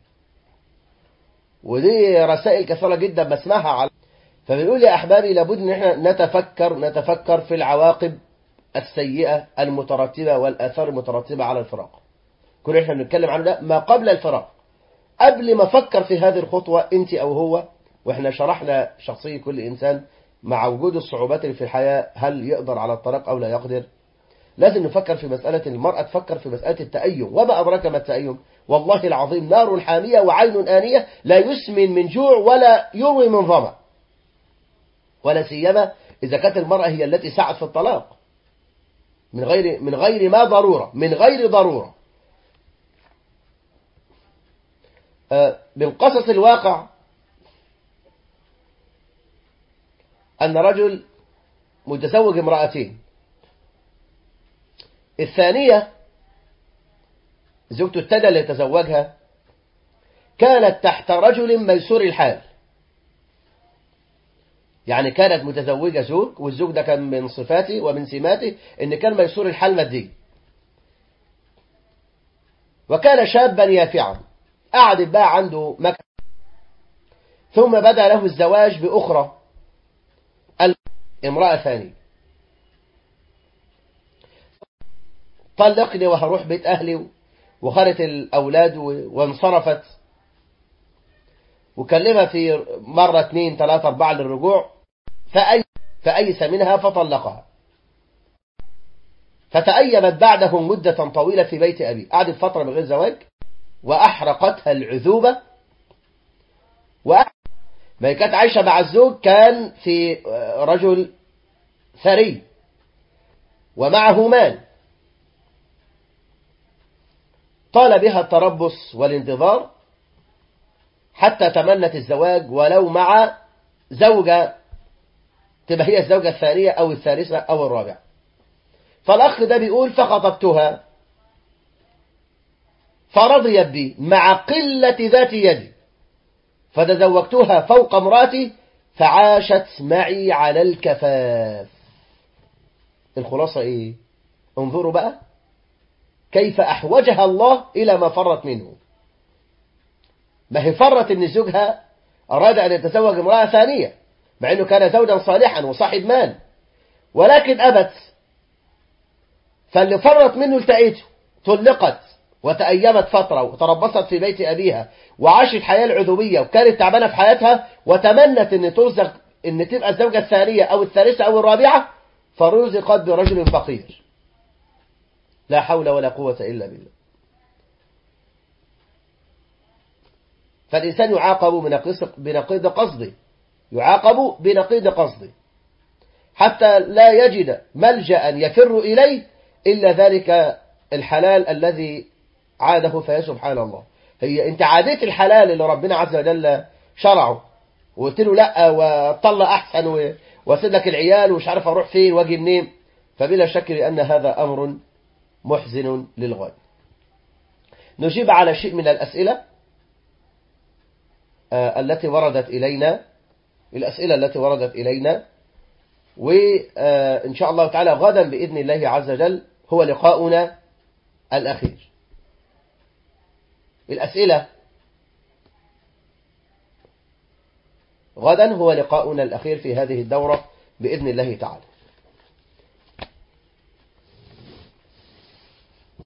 ودي رسائل كثيرة جدا بسمعها على فبنقول يا أحبابي لابد أن احنا نتفكر نتفكر في العواقب السيئة المترتبة والآثار المترتبة على الفراق كل اللي احنا بنتكلم عنه ده ما قبل الفراق قبل ما فكر في هذه الخطوة انت او هو واحنا شرحنا شخصية كل انسان مع وجود الصعوبات اللي في الحياة هل يقدر على الطلاق او لا يقدر لازم نفكر في مسألة المرأة تفكر في مسألة التأيم وما أدراك ما التأيم والله العظيم نار حامية وعين آنية لا يسمن من جوع ولا يروي من ظمأ ولا سيما إذا كانت المرأة هي التي سعت في الطلاق من غير من غير ما ضرورة من غير ضرورة من قصص الواقع أن رجل متزوج امرأتين الثانية زوجته التانية اللي يتزوجها كانت تحت رجل ميسور الحال يعني كانت متزوجة زوج والزوج ده كان من صفاته ومن سماته ان كان ميسور الحال ماديا وكان شابا يافعا قعد بقى عنده مكان ثم بدأ له الزواج بأخرى امرأة ثانية طلقني وهروح بيت أهلي وخلت الأولاد وانصرفت وكلمها في مرة اثنين ثلاثة أربعة للرجوع فأي فأيس منها فطلقها فتأيمت بعده مدة طويلة في بيت أبي قعدت فترة من غير زواج وأحرقتها العذوبة وأح... ما كانت عايشة مع الزوج كان في رجل ثري ومعه مال طال بها التربص والانتظار حتى تمنت الزواج ولو مع زوجة تبقى هي الزوجة الثانية أو الثالثة أو الرابعة فالأخ ده بيقول فخطبتها فرضيت بي مع قلة ذات يدي فتزوجتها فوق امراتي فعاشت معي على الكفاف الخلاصة ايه انظروا بقى كيف أحوجها الله إلى ما فرت منه ما هي فرت ان زوجها أراد أن يتزوج امرأة ثانية مع أنه كان زوجا صالحا وصاحب مال ولكن أبت فاللي فرت منه التقيته طلقت وتأيمت فترة وتربصت في بيت أبيها وعاشت حياة العذوبية وكانت تعبانة في حياتها وتمنت أن ترزق أن تبقى الزوجة الثانية أو الثالثة أو الرابعة فرزقت برجل فقير لا حول ولا قوة إلا بالله فالإنسان يعاقب بنقيض قصده يعاقب بنقيض قصده حتى لا يجد ملجأ يفر إليه إلا ذلك الحلال الذي عاده فيا سبحان الله هي انت عاديت الحلال اللي ربنا عز وجل شرعه وقلت له لا وطلع احسن واسيب لك العيال ومش عارف اروح فين واجي منين فبلا شك ان هذا امر محزن للغايه نجيب على شيء من الاسئله التي وردت الينا الاسئله التي وردت الينا وان شاء الله تعالى غدا باذن الله عز وجل هو لقاؤنا الأخير الأسئلة غدا هو لقاؤنا الأخير في هذه الدورة بإذن الله تعالى